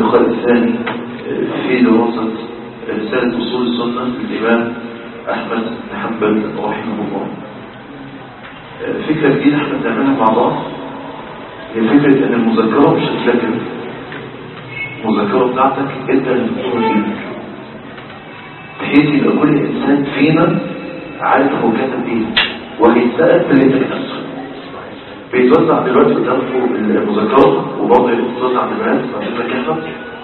اللقاء الثاني في دراسة رسالة أصول السنة للإمام أحمد بن حنبل رحمه الله فكرة جديدة احنا بنعملها مع بعض هي فكرة ان المذكرة مش هتذاكر المذكرة بتاعتك انت اللي بتكون فيك بحيث يبقى كل انسان فينا عارف هو كاتب ايه وهيتسأل في اللي انت كتبته بيتوزع دلوقتي قدامكم المذكرة وبرضه بيتوزع عند الناس ما تتذكرها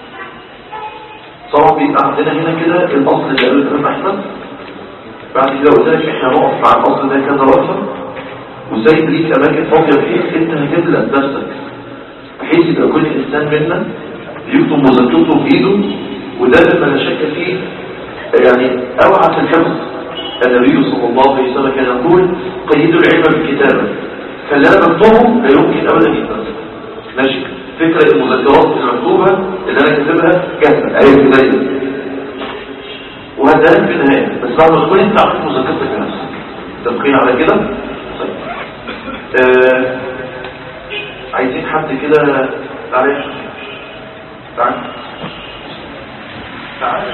طبعا بيبقى عندنا هنا كده الاصل اللي قاله الامام احمد بعد كده قلت لك احنا نقف مع الاصل ده كذا وقفه وسايب ليك اماكن فاضيه بحيث انت هتملى نفسك بحيث يبقى كل انسان منا يكتب مذكرته بايده وده مما لا شك فيه يعني اوعى في الحفظ النبي صلى الله عليه وسلم كان يقول قيدوا العلم بالكتابه فاللي انا بكتبه لا يمكن ابدا يتنسى ماشي فكره المذكرات المكتوبه اللي انا كاتبها جاهزه اهي بدايه وهدالك في النهايه بس بعد ما تكون انت عارف مذاكرتك بنفسك تبقين على كده طيب آه عايزين حد كده تعالى تعالى تعالى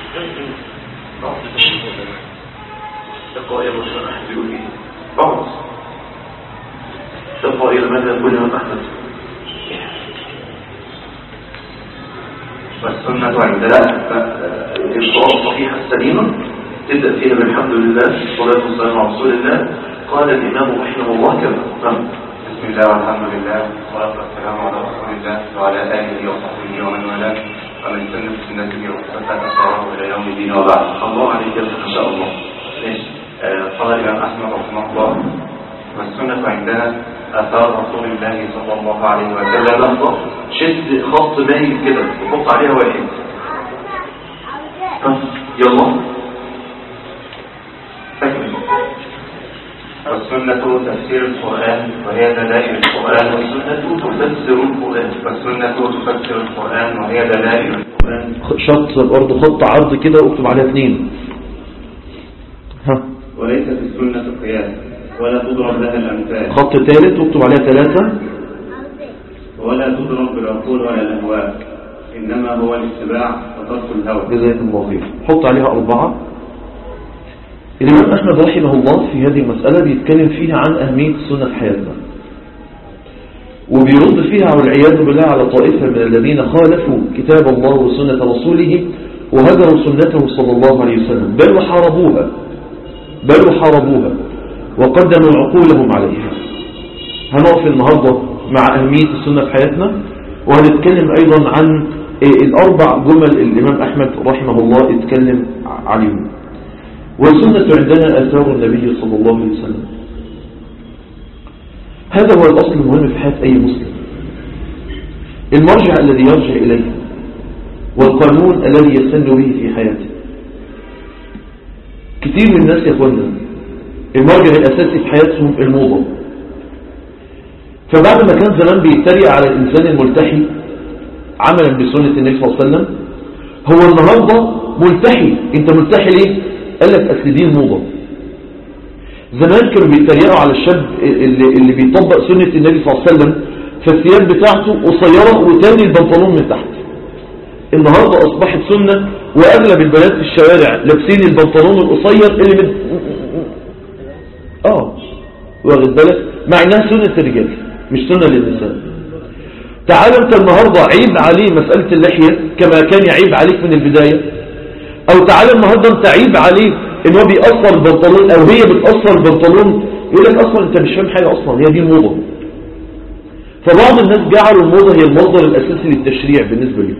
تقوى يا بشر احد بيقول ايه بعض تقوى الى ماذا يقول الامام احمد والسنة عندنا الصلاة الصحيحة السليمة تبدأ فيها بالحمد لله والصلاة والسلام على رسول الله قال الإمام رحمه الله كما نعم بسم الله والحمد لله والصلاة والسلام على رسول الله وعلى آله وصحبه ومن والاه ومن سن بسنته واقتفى أثره إلى يوم الدين وبعد الله عليك يا إن شاء الله ماشي آه، قال الإمام أحمد رحمه الله والسنة عندنا آثار رسول الله صلى الله عليه لا وسلم لحظة شد خط باين كده وحط عليها واحد ها، يلا أكمل والسنة تفسير القرآن وهي دلائل القرآن والسنة تفسر القرآن والسنة تفسر القرآن وهي دلائل القرآن شط برضه خط عرض كده واكتب عليها اثنين ها وليست السنة قياس ولا تضرب لها الأمثال خط ثالث واكتب عليها ثلاثة ولا تضرب بالعقول ولا الأهواء إنما هو الاتباع وترك الهوى جزاك الله خير حط عليها أربعة الإمام أحمد رحمه الله في هذه المسألة بيتكلم فيها عن أهمية السنة في حياتنا وبيرد فيها والعياذ بالله على طائفة من الذين خالفوا كتاب الله وسنة رسوله وهجروا سنته صلى الله عليه وسلم بل وحاربوها بل وحاربوها وقدموا عقولهم عليها هنقف النهاردة مع أهمية السنة في حياتنا وهنتكلم أيضا عن الأربع جمل الإمام أحمد رحمه الله اتكلم عليهم والسنة عندنا آثار النبي صلى الله عليه وسلم هذا هو الأصل المهم في حياة أي مسلم المرجع الذي يرجع إليه والقانون الذي يستند به في حياته كثير من الناس يا أخوانا المرجع الأساسي في حياتهم الموضة فبعد ما كان زمان بيتريق على الإنسان الملتحي عملا بسنة النبي صلى الله عليه وسلم هو النهاردة ملتحي انت ملتحي ليه قال لك أصل دي الموضة زمان كانوا بيتريقوا على الشاب اللي, اللي بيطبق سنة النبي صلى الله عليه وسلم فالثياب بتاعته قصيرة وتاني البنطلون من تحت النهاردة أصبحت سنة وأغلب البنات في الشوارع لابسين البنطلون القصير اللي من اه واخد بالك مع انها سنة الرجال مش سنة للنساء تعال انت النهاردة عيب عليه مسألة اللحية كما كان يعيب عليك من البداية او تعال النهاردة انت عيب عليه ان هو بيأثر البنطلون او هي بتأثر البنطلون يقول لك اصلا انت مش فاهم حاجة اصلا هي دي الموضة فبعض الناس جعلوا الموضة هي المصدر الاساسي للتشريع بالنسبة لهم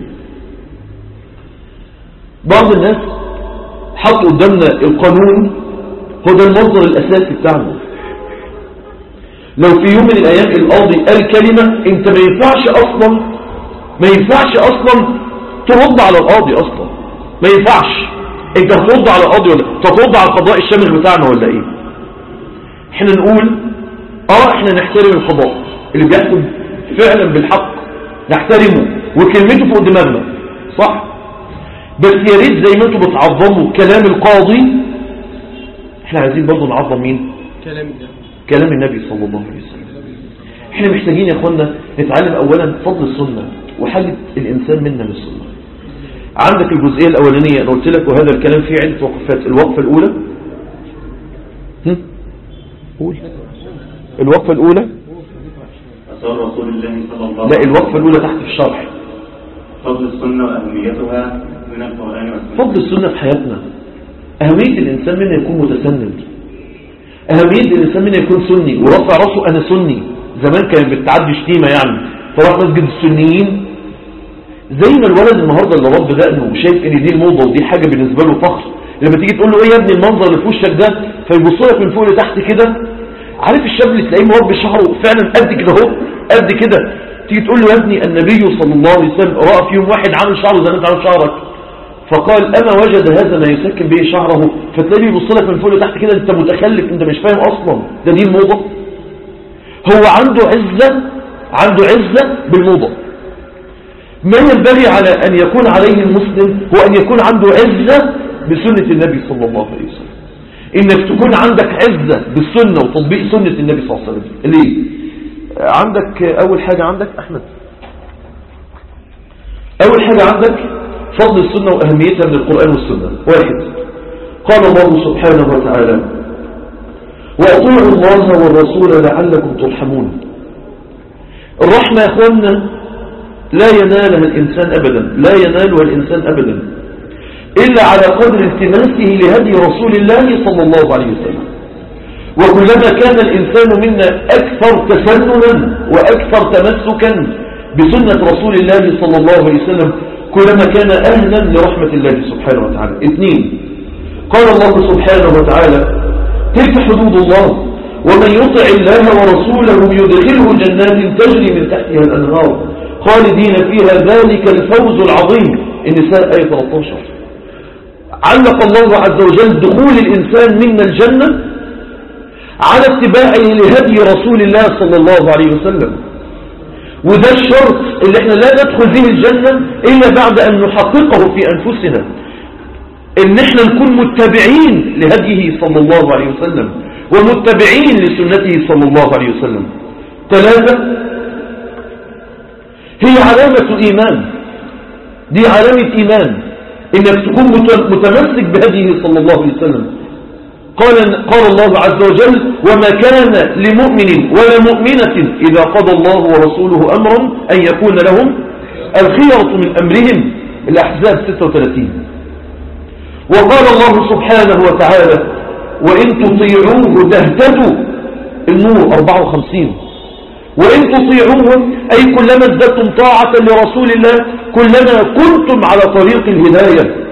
بعض الناس حطوا قدامنا القانون هو ده المصدر الاساسي بتاعنا لو في يوم من الايام القاضي قال كلمة انت ما ينفعش اصلا ما ينفعش اصلا ترد على القاضي اصلا ما ينفعش انت هترد على القاضي ولا ترد على القضاء الشامل بتاعنا ولا ايه احنا نقول اه احنا نحترم القضاء اللي بيحكم فعلا بالحق نحترمه وكلمته فوق دماغنا صح بس يا ريت زي ما انتوا بتعظموا كلام القاضي احنا عايزين برضه نعظم مين كلام الله كلام النبي صلى الله عليه وسلم احنا محتاجين يا اخوانا نتعلم اولا فضل السنة وحاجة الإنسان منا للسنة عندك الجزئية الأولانية أنا قلت لك وهذا الكلام فيه عدة وقفات الوقفة الأولى هم؟ قول الوقفة الأولى أثار رسول الله صلى الله لا الوقفة الأولى تحت في الشرح فضل السنة وأهميتها من القرآن والسنة فضل السنة في حياتنا أهمية الإنسان منا يكون متسنن أهمية الإنسان منا يكون سني ورفع راسه أنا سني زمان كانت بتعدي شتيمة يعني فراح مسجد السنيين زي ما الولد النهاردة اللي رب دقنه وشايف ان دي الموضة ودي حاجة بالنسبة له فخر لما تيجي تقول له ايه يا ابني المنظر اللي في وشك ده فيبص لك من فوق لتحت كده عارف الشاب اللي تلاقيه مربي شعره فعلا قد كده اهو قد كده تيجي تقول له يا ابني النبي صلى الله عليه وسلم رأى في يوم واحد عامل شعره زي ما انت عامل شعرك فقال اما وجد هذا ما يسكن به شعره فتلاقيه بيبص لك من فوق لتحت كده انت متخلف انت مش فاهم اصلا ده دي الموضة هو عنده عزة عنده عزة بالموضة ما ينبغي على أن يكون عليه المسلم هو أن يكون عنده عزة بسنة النبي صلى الله عليه وسلم إنك تكون عندك عزة بالسنة وتطبيق سنة النبي صلى الله عليه وسلم ليه؟ عندك أول حاجة عندك أحمد أول حاجة عندك فضل السنة وأهميتها من القرآن والسنة واحد قال الله سبحانه وتعالى وأطيعوا الله والرسول لعلكم ترحمون الرحمة يا أخوانا لا ينالها الإنسان أبدا لا ينالها الإنسان أبدا إلا على قدر التماسه لهدي رسول الله صلى الله عليه وسلم وكلما كان الإنسان منا أكثر تسننا وأكثر تمسكا بسنة رسول الله صلى الله عليه وسلم كلما كان أهلا لرحمة الله سبحانه وتعالى اثنين قال الله سبحانه وتعالى تلك حدود الله ومن يطع الله ورسوله يدخله جنات تجري من تحتها الأنهار خالدين فيها ذلك الفوز العظيم النساء آية 13 علق الله عز وجل دخول الإنسان منا الجنة على اتباعه لهدي رسول الله صلى الله عليه وسلم وده الشرط اللي احنا لا ندخل به الجنة إلا بعد أن نحققه في أنفسنا ان احنا نكون متبعين لهديه صلى الله عليه وسلم ومتبعين لسنته صلى الله عليه وسلم ثلاثة هي علامة إيمان دي علامة إيمان إنك تكون متمسك بهديه صلى الله عليه وسلم قال, قال الله عز وجل وما كان لمؤمن ولا مؤمنة إذا قضى الله ورسوله أمرا أن يكون لهم الخيرة من أمرهم الأحزاب 36 وقال الله سبحانه وتعالى وإن تطيعوه تهتدوا النور 54 وإن تطيعوه أي كلما ازددتم طاعة لرسول الله كلما كنتم على طريق الهداية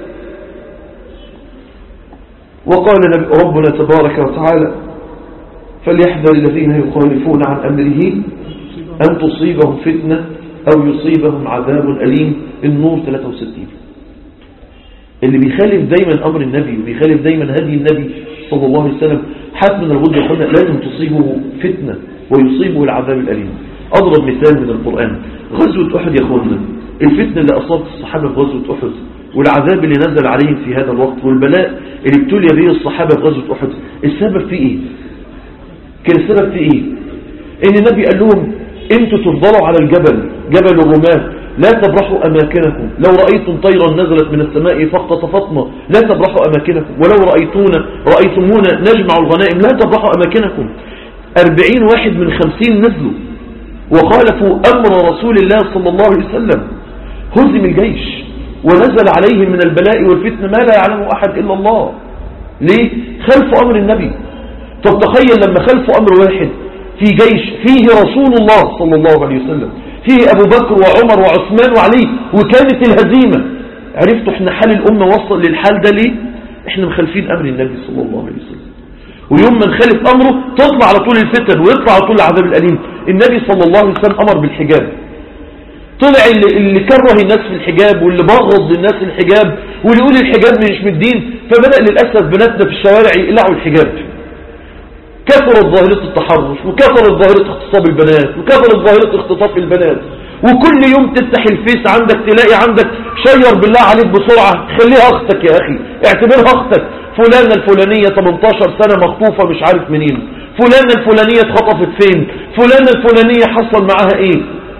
وقال ربنا تبارك وتعالى فليحذر الذين يخالفون عن أمره أن تصيبهم فتنة أو يصيبهم عذاب أليم النور 63 اللي بيخالف دايما أمر النبي وبيخالف دايما هدي النبي صلى الله عليه وسلم حتى من الغد يقولنا لازم تصيبه فتنة ويصيبه العذاب الأليم أضرب مثال من القرآن غزوة أحد يا أخوانا الفتنة اللي أصابت الصحابة في غزوة أحد والعذاب اللي نزل عليهم في هذا الوقت والبلاء اللي ابتلي به الصحابة في غزوة أحد السبب في إيه كان السبب في إيه إن النبي قال لهم انتوا تفضلوا على الجبل جبل الرماة لا تبرحوا أماكنكم لو رأيتم طيرا نزلت من السماء فاختطفتنا لا تبرحوا أماكنكم ولو رأيتونا رأيتمونا نجمع الغنائم لا تبرحوا أماكنكم أربعين واحد من خمسين نزلوا وخالفوا أمر رسول الله صلى الله عليه وسلم هزم الجيش ونزل عليهم من البلاء والفتن ما لا يعلمه أحد إلا الله ليه؟ خلفوا أمر النبي طب تخيل لما خلفوا أمر واحد في جيش فيه رسول الله صلى الله عليه وسلم فيه أبو بكر وعمر وعثمان وعلي وكانت الهزيمة عرفتوا احنا حال الأمة وصل للحال ده ليه احنا مخالفين أمر النبي صلى الله عليه وسلم ويوم ما نخالف أمره تطلع على طول الفتن ويطلع على طول العذاب الأليم النبي صلى الله عليه وسلم أمر بالحجاب طلع اللي, اللي كره الناس في الحجاب واللي بغض الناس الحجاب واللي يقول الحجاب مش من الدين فبدأ للأسف بناتنا في الشوارع يقلعوا الحجاب كثرت ظاهرة التحرش وكثرت ظاهرة اغتصاب البنات وكثرت ظاهرة اختطاف البنات وكل يوم تفتح الفيس عندك تلاقي عندك شير بالله عليك بسرعة خليها اختك يا اخي اعتبرها اختك فلانة الفلانية 18 سنة مخطوفة مش عارف منين فلانة الفلانية اتخطفت فين فلانة الفلانية حصل معاها ايه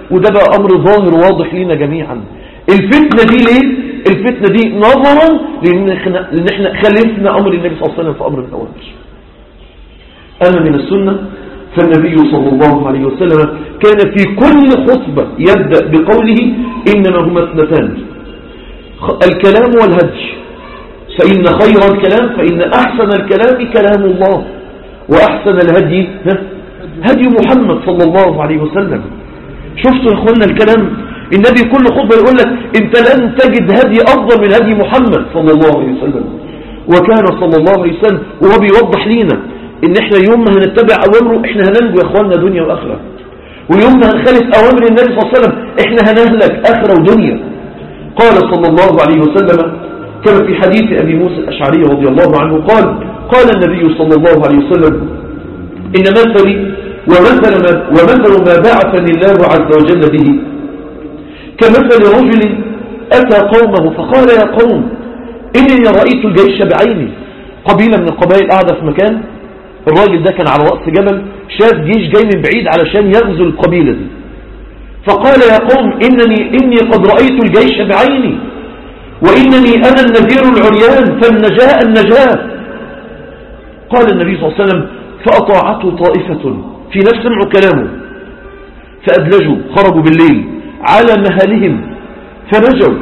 وده بقى أمر ظاهر واضح لنا جميعا الفتنة دي ليه الفتنة دي نظرا لأن احنا, لأن احنا خالفنا أمر النبي صلى الله عليه وسلم في أمر الأوامر أما من السنة فالنبي صلى الله عليه وسلم كان في كل خطبة يبدأ بقوله إنما هما اثنتان الكلام والهدي فإن خير الكلام فإن أحسن الكلام كلام الله وأحسن الهدي هدي محمد صلى الله عليه وسلم شفتوا يا أخوانا الكلام النبي كل خطبة يقول لك انت لن تجد هدي أفضل من هدي محمد صلى الله عليه وسلم وكان صلى الله عليه وسلم وهو بيوضح لينا ان احنا يوم ما هنتبع اوامره احنا هننجو يا اخواننا دنيا واخره ويوم ما هنخالف اوامر النبي صلى الله عليه وسلم احنا هنهلك اخره ودنيا قال صلى الله عليه وسلم كما في حديث ابي موسى الاشعري رضي الله عنه قال قال النبي صلى الله عليه وسلم ان مثلي ومثل ما, ومثل ما بعثني الله عز وجل به كمثل رجل اتى قومه فقال يا قوم انني رايت الجيش بعيني قبيله من القبائل قاعده في مكان الراجل ده كان على رأس جبل شاف جيش جاي من بعيد علشان يغزو القبيلة دي فقال يا قوم إنني, إني قد رأيت الجيش بعيني وإنني أنا النذير العريان فالنجاء النجاة قال النبي صلى الله عليه وسلم فأطاعته طائفة في نفس سمعوا كلامه فأدلجوا خرجوا بالليل على مهالهم فنجوا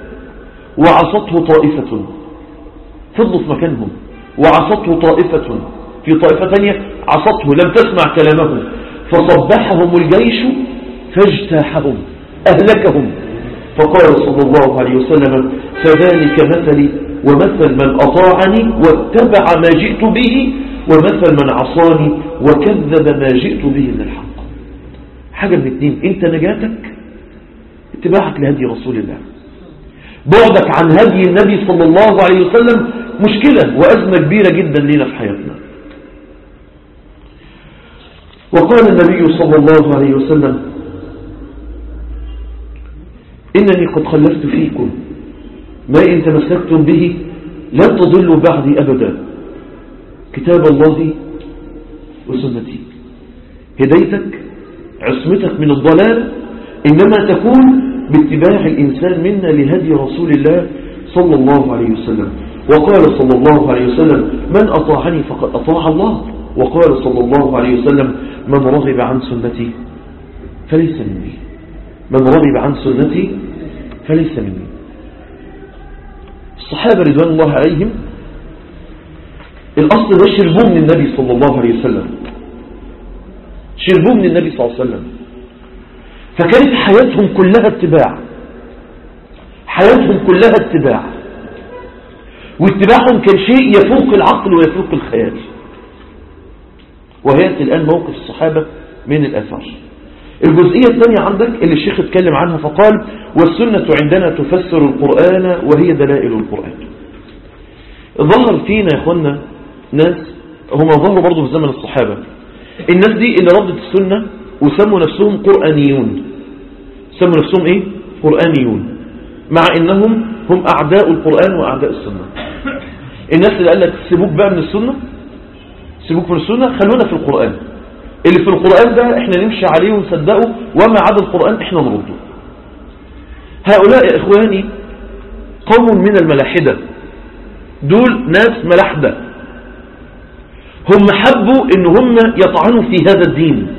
وعصته طائفة فضلوا في مكانهم وعصته طائفة في طائفة ثانية عصته لم تسمع كلامه فصبحهم الجيش فاجتاحهم أهلكهم فقال صلى الله عليه وسلم فذلك مثلي ومثل من أطاعني واتبع ما جئت به ومثل من عصاني وكذب ما جئت به من الحق حاجة من اثنين انت نجاتك اتباعك لهدي رسول الله بعدك عن هدي النبي صلى الله عليه وسلم مشكلة وأزمة كبيرة جدا لنا في حياتنا وقال النبي صلى الله عليه وسلم إنني قد خلفت فيكم ما إن تمسكتم به لن تضلوا بعدي أبدا كتاب الله وسنتي هديتك عصمتك من الضلال إنما تكون باتباع الإنسان منا لهدي رسول الله صلى الله عليه وسلم وقال صلى الله عليه وسلم من أطاعني فقد أطاع الله وقال صلى الله عليه وسلم من رغب عن سنتي فليس مني من رغب عن سنتي فليس مني الصحابة رضوان الله عليهم الأصل ده شربوه من النبي صلى الله عليه وسلم شربوه من النبي صلى الله عليه وسلم فكانت حياتهم كلها اتباع حياتهم كلها اتباع واتباعهم كان شيء يفوق العقل ويفوق الخيال وهيأتي الآن موقف الصحابة من الأثار الجزئية الثانية عندك اللي الشيخ اتكلم عنها فقال والسنة عندنا تفسر القرآن وهي دلائل القرآن ظهر فينا يا اخوانا ناس هم ظهروا برضو في زمن الصحابة الناس دي اللي ردت السنة وسموا نفسهم قرآنيون سموا نفسهم ايه قرآنيون مع انهم هم اعداء القرآن واعداء السنة الناس اللي قال لك سيبوك بقى من السنة سيبوك من السنة خلونا في القرآن اللي في القرآن ده احنا نمشي عليه ونصدقه وما عدا القرآن احنا نرده هؤلاء يا اخواني قوم من الملاحدة دول ناس ملاحدة هم حبوا ان هم يطعنوا في هذا الدين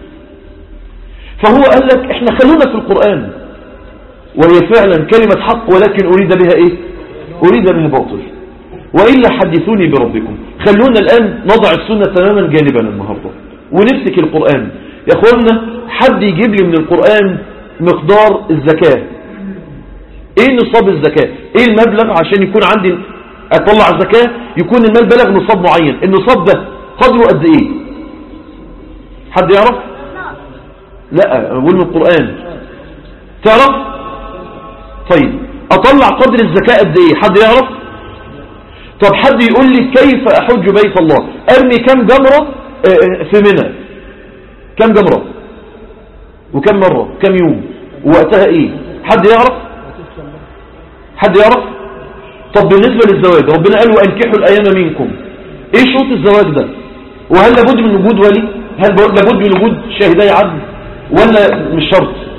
فهو قال لك احنا خلونا في القرآن وهي فعلا كلمة حق ولكن اريد بها ايه اريد بها باطل وإلا حدثوني بربكم خلونا الآن نضع السنة تماما جانبا النهاردة ونمسك القرآن يا أخوانا حد يجيب لي من القرآن مقدار الزكاة ايه نصاب الزكاة ايه المبلغ عشان يكون عندي اطلع الزكاة يكون المال بلغ نصاب معين النصاب ده قدره قد ايه حد يعرف لا اقول من القرآن تعرف طيب اطلع قدر الزكاة قد ايه حد يعرف طب حد يقول لي كيف احج بيت الله ارمي كم جمرة في منى كم جمرة وكم مرة كم يوم ووقتها ايه حد يعرف حد يعرف طب بالنسبة للزواج ربنا قال وانكحوا الايام منكم ايه شروط الزواج ده وهل لابد من وجود ولي هل لابد من وجود شاهدي عدل ولا مش شرط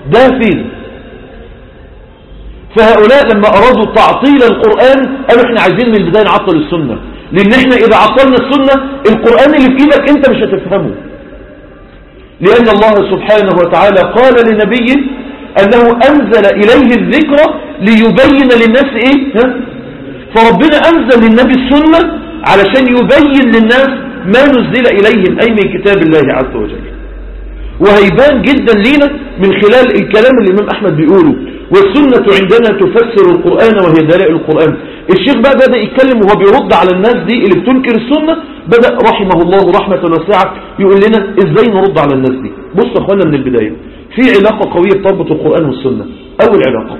ده فين فهؤلاء لما أرادوا تعطيل القرآن قالوا احنا عايزين من البداية نعطل السنة لأن احنا إذا عطلنا السنة القرآن اللي في إيدك أنت مش هتفهمه لأن الله سبحانه وتعالى قال لنبيه أنه أنزل إليه الذكر ليبين للناس إيه ها؟ فربنا أنزل للنبي السنة علشان يبين للناس ما نزل إليهم أي من كتاب الله عز وجل وهيبان جدا لينا من خلال الكلام اللي الإمام أحمد بيقوله والسنة عندنا تفسر القرآن وهي دلائل القرآن الشيخ بقى بدأ يتكلم وهو بيرد على الناس دي اللي بتنكر السنة بدأ رحمه الله رحمة واسعة يقول لنا ازاي نرد على الناس دي بص يا اخوانا من البداية في علاقة قوية تربط القرآن والسنة أول علاقة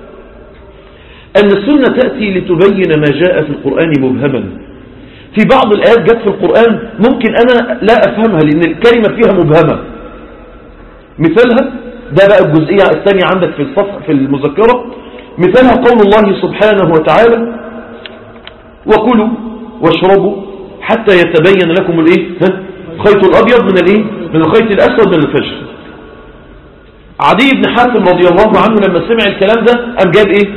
أن السنة تأتي لتبين ما جاء في القرآن مبهما في بعض الآيات جت في القرآن ممكن أنا لا أفهمها لأن الكلمة فيها مبهمة مثالها ده بقى الجزئية الثانية عندك في الصفحة في المذكرة مثالها قول الله سبحانه وتعالى وكلوا واشربوا حتى يتبين لكم الايه ها؟ الخيط الابيض من الايه من الخيط الاسود من الفجر عدي بن حاتم رضي الله عنه لما سمع الكلام ده قام جاب ايه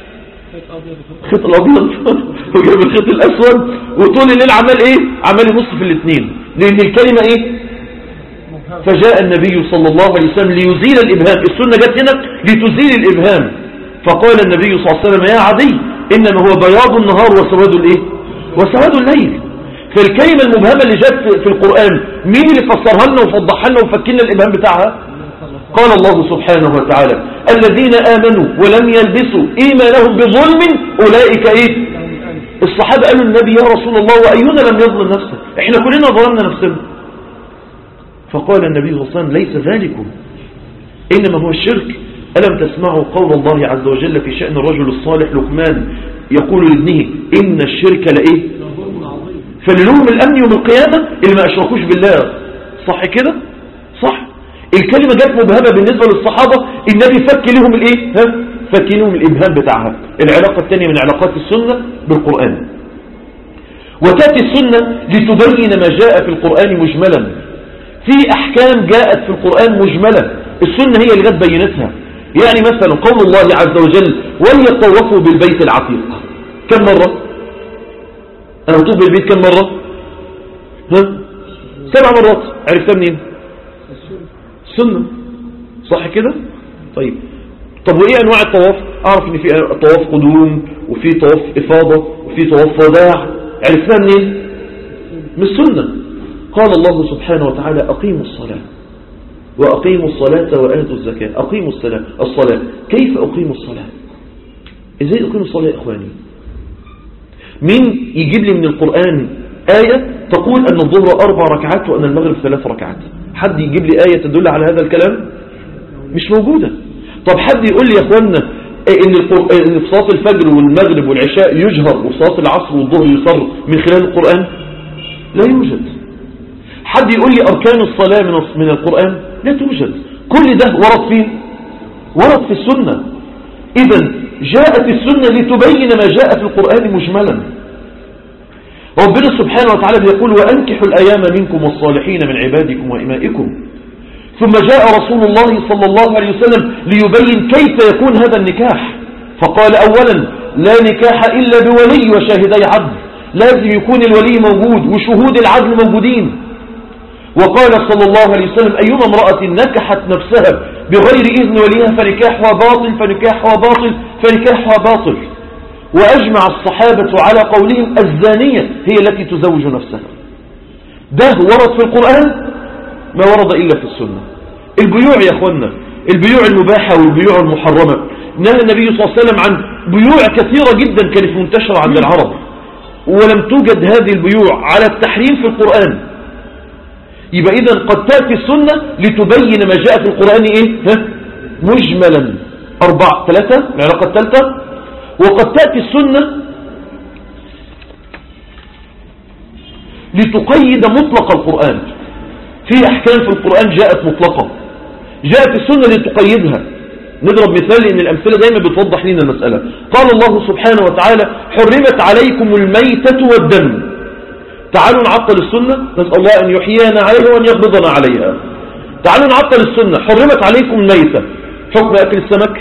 الخيط الابيض وجاب الخيط الاسود وطول الليل عمال ايه عمال يبص في الاثنين لان الكلمه ايه فجاء النبي صلى الله عليه وسلم ليزيل الإبهام السنة جت هنا لتزيل الإبهام فقال النبي صلى الله عليه وسلم يا عدي إنما هو بياض النهار وسواد الإيه وسواد الليل فالكلمة المبهمة اللي جت في القرآن مين اللي فسرها لنا وفضحها لنا وفكنا الإبهام بتاعها قال الله سبحانه وتعالى الذين آمنوا ولم يلبسوا إيمانهم بظلم أولئك إيه الصحابة قالوا النبي يا رسول الله وأينا لم يظلم نفسه احنا كلنا ظلمنا نفسنا فقال النبي صلى الله عليه وسلم ليس ذلكم إنما هو الشرك ألم تسمعوا قول الله عز وجل في شأن الرجل الصالح لقمان يقول لابنه إن الشرك لإيه فللهم الأمن يوم القيامة اللي ما أشركوش بالله صح كده صح الكلمة جت مبهمة بالنسبة للصحابة النبي فك لهم الإيه ها فك لهم الإبهام بتاعها العلاقة الثانية من علاقات السنة بالقرآن وتأتي السنة لتبين ما جاء في القرآن مجملا في أحكام جاءت في القرآن مجملة السنة هي اللي جت بينتها يعني مثلا قول الله عز وجل وليطوفوا بالبيت العتيق كم مرة أنا بطوف بالبيت كم مرة ها سبع مرات عرفتها منين سنة صح كده طيب طب وإيه أنواع الطواف أعرف إن في طواف قدوم وفي طواف إفاضة وفي طواف وداع عرفتها منين من السنة قال الله سبحانه وتعالى أقيموا الصلاة وأقيموا الصلاة وآتوا الزكاة أقيموا الصلاة الصلاة كيف أقيموا الصلاة إزاي أقيموا الصلاة يا إخواني مين يجيب لي من القرآن آية تقول أن الظهر أربع ركعات وأن المغرب ثلاث ركعات حد يجيب لي آية تدل على هذا الكلام مش موجودة طب حد يقول لي يا أخوانا إن إن في صلاة الفجر والمغرب والعشاء يجهر وفي صلاة العصر والظهر يصر من خلال القرآن لا يوجد حد يقول لي أركان الصلاة من من القرآن لا توجد كل ده ورد فين ورد في السنة إذا جاءت السنة لتبين ما جاء في القرآن مجملا ربنا سبحانه وتعالى يقول وأنكحوا الأيام منكم والصالحين من عبادكم وإمائكم ثم جاء رسول الله صلى الله عليه وسلم ليبين كيف يكون هذا النكاح فقال أولا لا نكاح إلا بولي وشاهدي عدل لازم يكون الولي موجود وشهود العدل موجودين وقال صلى الله عليه وسلم أيما امرأة نكحت نفسها بغير إذن وليها فنكاحها باطل فنكاحها باطل فنكاحها باطل وأجمع الصحابة على قولهم الزانية هي التي تزوج نفسها ده ورد في القرآن ما ورد إلا في السنة البيوع يا أخوانا البيوع المباحة والبيوع المحرمة نهى النبي صلى الله عليه وسلم عن بيوع كثيرة جدا كانت منتشرة عند العرب ولم توجد هذه البيوع على التحريم في القرآن يبقى إذا قد تأتي السنة لتبين ما جاء في القرآن إيه ها؟ مجملا أربعة ثلاثة العلاقة الثالثة وقد تأتي السنة لتقيد مطلق القرآن في أحكام في القرآن جاءت مطلقة جاءت السنة لتقيدها نضرب مثال لأن الأمثلة دايما بتوضح لنا المسألة قال الله سبحانه وتعالى حرمت عليكم الميتة والدم تعالوا نعطل السنة نسأل الله أن يحيينا عليها وأن يقبضنا عليها تعالوا نعطل السنة حرمت عليكم الميتة حكم أكل السمك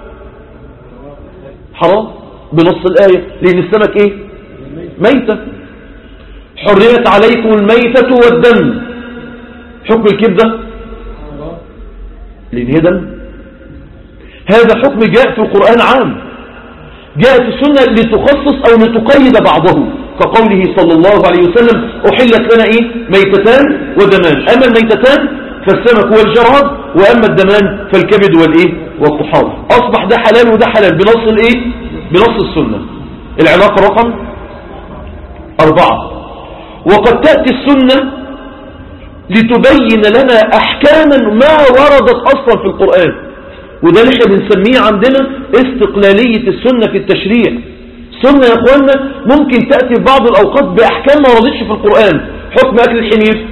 حرام بنص الآية لأن السمك إيه ميتة حرمت عليكم الميتة والدم حكم الكبدة لأن هي دم هذا حكم جاء في القرآن عام جاءت السنة لتخصص أو لتقيد بعضه كقوله صلى الله عليه وسلم أحلت لنا إيه ميتتان ودمان أما الميتتان فالسمك والجراد وأما الدمان فالكبد والإيه والطحال أصبح ده حلال وده حلال بنص الإيه بنص السنة العلاقة رقم أربعة وقد تأتي السنة لتبين لنا أحكاما ما وردت أصلا في القرآن وده اللي احنا بنسميه عندنا استقلالية السنة في التشريع سنة يا اخوانا ممكن تأتي في بعض الأوقات بأحكام ما وردتش في القرآن حكم أكل الحمير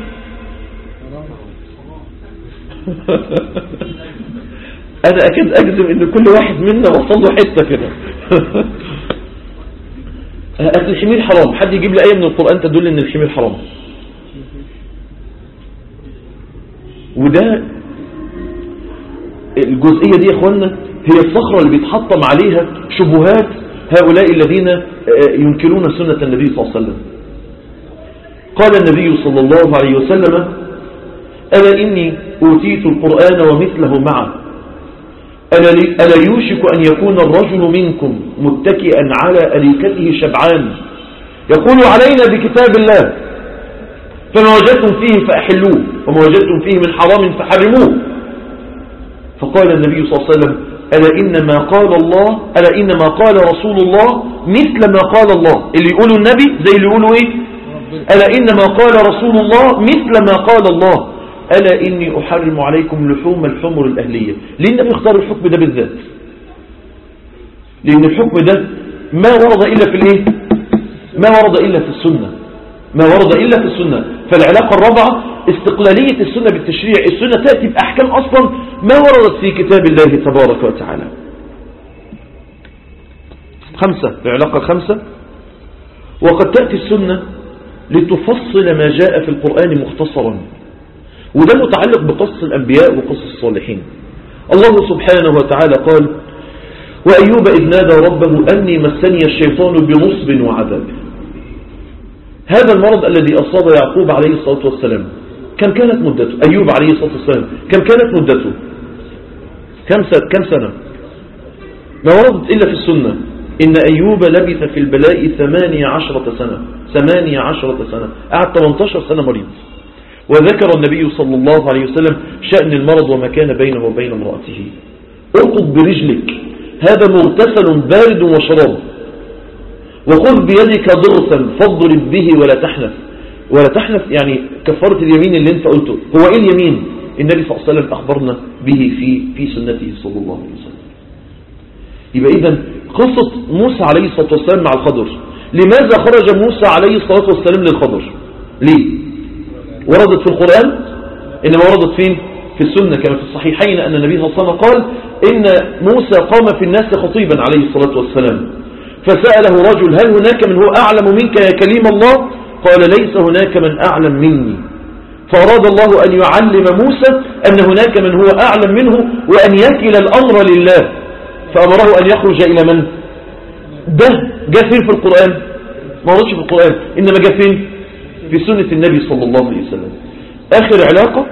أنا أكاد أجزم إن كل واحد منا وصل له حتة كده أكل الحمير حرام حد يجيب لي آية من القرآن تدل إن الحمير حرام وده الجزئية دي يا اخوانا هي الصخرة اللي بيتحطم عليها شبهات هؤلاء الذين ينكرون سنة النبي صلى الله عليه وسلم قال النبي صلى الله عليه وسلم ألا إني أوتيت القرآن ومثله معه ألا, ألا يوشك أن يكون الرجل منكم متكئا على أريكته شبعان يقول علينا بكتاب الله فما وجدتم فيه فأحلوه وما وجدتم فيه من حرام فحرموه فقال النبي صلى الله عليه وسلم ألا إنما قال الله ألا إنما قال رسول الله مثل ما قال الله اللي يقولوا النبي زي اللي يقولوا إيه ألا إنما قال رسول الله مثل ما قال الله ألا إني أحرم عليكم لحوم الحمر الأهلية ليه النبي اختار الحكم ده بالذات لأن الحكم ده ما ورد إلا في الإيه ما ورد إلا في السنة ما ورد إلا في السنة فالعلاقة الرابعة استقلالية السنة بالتشريع السنة تأتي بأحكام أصلا ما وردت في كتاب الله تبارك وتعالى خمسة العلاقة الخمسة وقد تأتي السنة لتفصل ما جاء في القرآن مختصرا وده متعلق بقصص الأنبياء وقصص الصالحين الله سبحانه وتعالى قال وأيوب إذ نادى ربه أني مسني الشيطان بنصب وعذاب هذا المرض الذي أصاب يعقوب عليه الصلاة والسلام كم كانت مدته أيوب عليه الصلاة والسلام كم كانت مدته كم سنة, كم سنة ما وردت إلا في السنة إن أيوب لبث في البلاء ثمانية عشرة سنة ثمانية عشرة سنة قعد 18 سنة مريض وذكر النبي صلى الله عليه وسلم شأن المرض وما كان بينه وبين امرأته ارقض برجلك هذا مغتسل بارد وشراب وخذ بيدك ضغثا فاضرب به ولا تحنث ولا تحنث يعني كفارة اليمين اللي انت قلته هو ايه اليمين النبي صلى الله عليه وسلم اخبرنا به في في سنته صلى الله عليه وسلم يبقى اذا قصة موسى عليه الصلاة والسلام مع الخضر لماذا خرج موسى عليه الصلاة والسلام للخضر ليه وردت في القرآن إنما وردت فين في السنة كما في الصحيحين أن النبي صلى الله عليه وسلم قال إن موسى قام في الناس خطيبا عليه الصلاة والسلام فسأله رجل هل هناك من هو أعلم منك يا كليم الله قال ليس هناك من أعلم مني فأراد الله أن يعلم موسى أن هناك من هو أعلم منه وأن يكل الأمر لله فأمره أن يخرج إلى من ده جاء فين في القرآن ما وردش في القرآن إنما جاء فين في سنة النبي صلى الله عليه وسلم آخر علاقة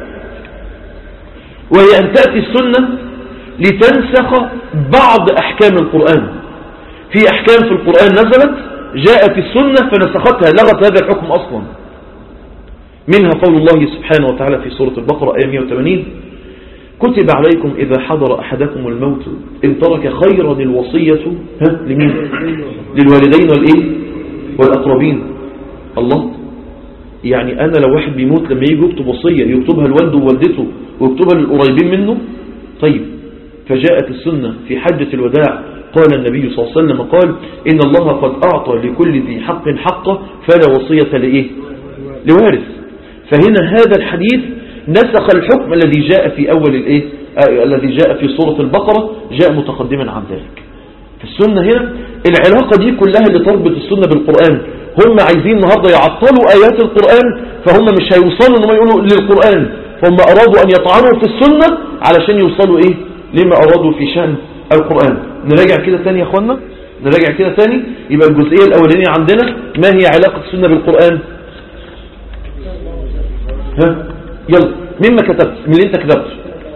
وهي أن تأتي السنة لتنسخ بعض أحكام القرآن في أحكام في القرآن نزلت جاءت السنة فنسختها لغت هذا الحكم أصلا منها قول الله سبحانه وتعالى في سورة البقرة آية 180 كتب عليكم إذا حضر أحدكم الموت إن ترك خيرا الوصية ها لمين للوالدين والإيه والأقربين الله يعني أنا لو واحد بيموت لما يجي يكتب وصية يكتبها لوالده ووالدته ويكتبها للقريبين منه طيب فجاءت السنة في حجة الوداع قال النبي صلى الله عليه وسلم قال إن الله قد أعطى لكل ذي حق حقه فلا وصية لإيه لوارث فهنا هذا الحديث نسخ الحكم الذي جاء في أول الإيه آه الذي جاء في سورة البقرة جاء متقدما عن ذلك في السنة هنا العلاقة دي كلها اللي تربط السنة بالقرآن هم عايزين النهاردة يعطلوا آيات القرآن فهم مش هيوصلوا انهم يقولوا للقرآن فهم أرادوا أن يطعنوا في السنة علشان يوصلوا إيه لما أرادوا في شأن القرآن نراجع كده تاني يا أخوانا نراجع كده تاني يبقى الجزئية الأولانية عندنا ما هي علاقة السنة بالقرآن ها يلا مما كتبت من اللي انت كتبته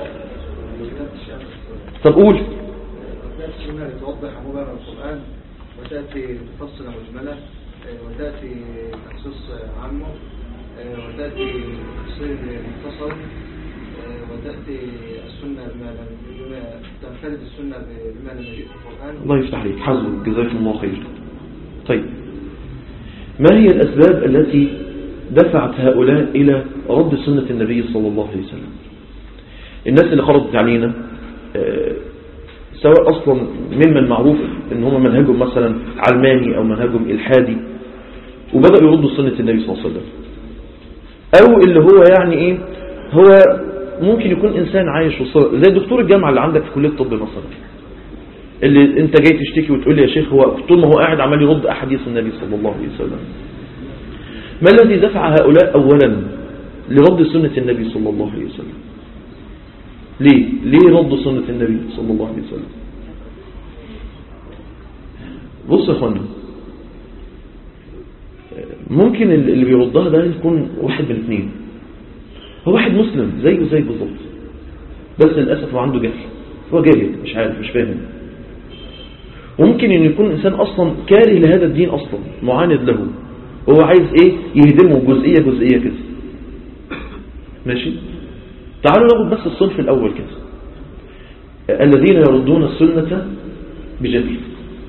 طب قول وتأتي السنة لتوضح مبنى القرآن وتأتي تفصل مجملة آه، وتأتي تخصيص عامه آه، وتأتي تفصيل مختصر آه، وتأتي السنة بما لم بما تنفرد السنة بما لم يجئ في القرآن الله يفتح عليك حزم جزاكم الله خير طيب ما هي الأسباب التي دفعت هؤلاء إلى رد سنة النبي صلى الله عليه وسلم الناس اللي خرجت علينا آه، سواء أصلا ممن معروف ان هم منهجهم مثلا علماني أو منهجهم إلحادي وبدأوا يردوا سنة النبي صلى الله عليه وسلم أو اللي هو يعني إيه هو ممكن يكون إنسان عايش وصل زي دكتور الجامعة اللي عندك في كلية الطب مثلا اللي انت جاي تشتكي وتقول لي يا شيخ هو طول ما هو قاعد عمال يرد أحاديث النبي صلى الله عليه وسلم ما الذي دفع هؤلاء أولا لرد سنة النبي صلى الله عليه وسلم ليه ليه رد سنة النبي صلى الله عليه وسلم بص يا اخوانا ممكن اللي بيردها ده يكون واحد من اثنين هو واحد مسلم زيه زي بالظبط بس للأسف هو عنده جهل هو جاهل مش عارف مش فاهم وممكن ان يكون انسان اصلا كاره لهذا الدين اصلا معاند له هو عايز ايه يهدمه جزئية جزئية كده ماشي تعالوا ناخد بس الصنف الاول كده الذين يردون السنة بجهل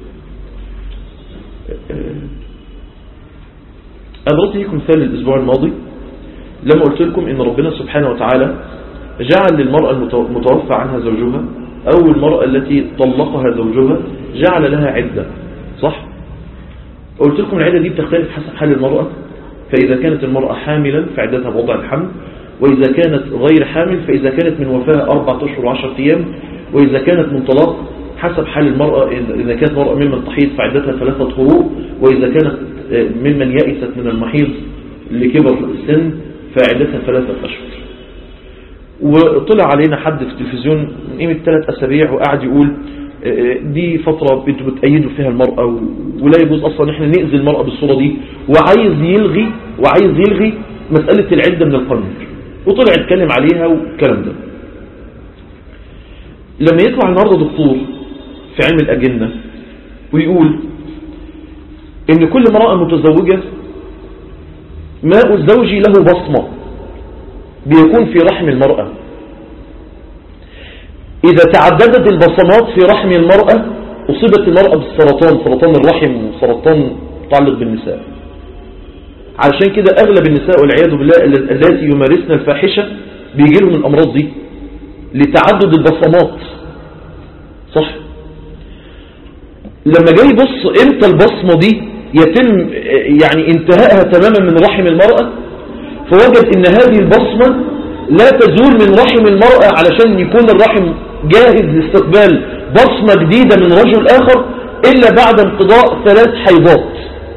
أنا ضربت لكم مثال الأسبوع الماضي لما قلت لكم إن ربنا سبحانه وتعالى جعل للمرأة المتوفى عنها زوجها أو المرأة التي طلقها زوجها جعل لها عدة صح؟ قلت لكم العدة دي بتختلف حسب حال المرأة فإذا كانت المرأة حاملا فعدتها بوضع الحمل وإذا كانت غير حامل فإذا كانت من وفاة أربعة أشهر وعشرة أيام وإذا كانت من طلاق حسب حال المرأة إذا كانت مرأة ممن تحيض فعدتها ثلاثة قروء وإذا كانت ممن يأست من المحيض لكبر السن فعدتها ثلاثة أشهر وطلع علينا حد في التلفزيون من قيمة ثلاث أسابيع وقعد يقول دي فترة انتوا بتأيدوا فيها المرأة ولا يجوز أصلا احنا نأذي المرأة بالصورة دي وعايز يلغي وعايز يلغي مسألة العدة من القانون وطلع يتكلم عليها والكلام ده لما يطلع النهاردة دكتور في علم الأجنة ويقول ان كل امرأة متزوجة ماء الزوج له بصمة بيكون في رحم المرأة إذا تعددت البصمات في رحم المرأة أصيبت المرأة بالسرطان سرطان الرحم وسرطان متعلق بالنساء علشان كده أغلب النساء والعياذ بالله التي يمارسن الفاحشة بيجي لهم الأمراض دي لتعدد البصمات صح لما جاي يبص امتى البصمة دي يتم يعني انتهائها تماما من رحم المرأة فوجد ان هذه البصمة لا تزول من رحم المرأة علشان يكون الرحم جاهز لاستقبال بصمة جديدة من رجل آخر إلا بعد انقضاء ثلاث حيضات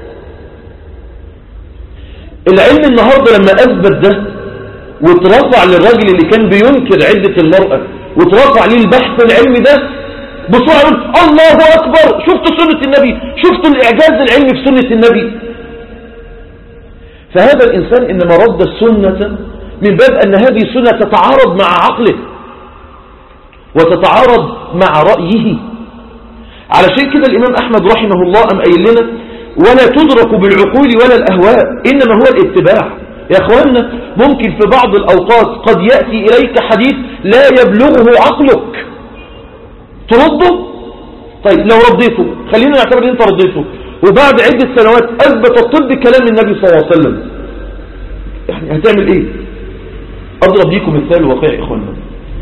العلم النهاردة لما أثبت ده واترفع للراجل اللي كان بينكر عدة المرأة واترفع ليه البحث العلمي ده بسرعة يقول الله أكبر شفت سنة النبي شفت الإعجاز العلمي في سنة النبي فهذا الإنسان إنما رد السنة من باب أن هذه السنة تتعارض مع عقله وتتعارض مع رأيه علشان كده الإمام أحمد رحمه الله أم قايل لنا ولا تدرك بالعقول ولا الأهواء إنما هو الاتباع يا أخوانا ممكن في بعض الأوقات قد يأتي إليك حديث لا يبلغه عقلك ترده طيب لو رديته خلينا نعتبر ان انت رديته وبعد عدة سنوات اثبت الطب كلام النبي صلى الله عليه وسلم يعني هتعمل ايه اضرب ليكم مثال واقعي يا اخوانا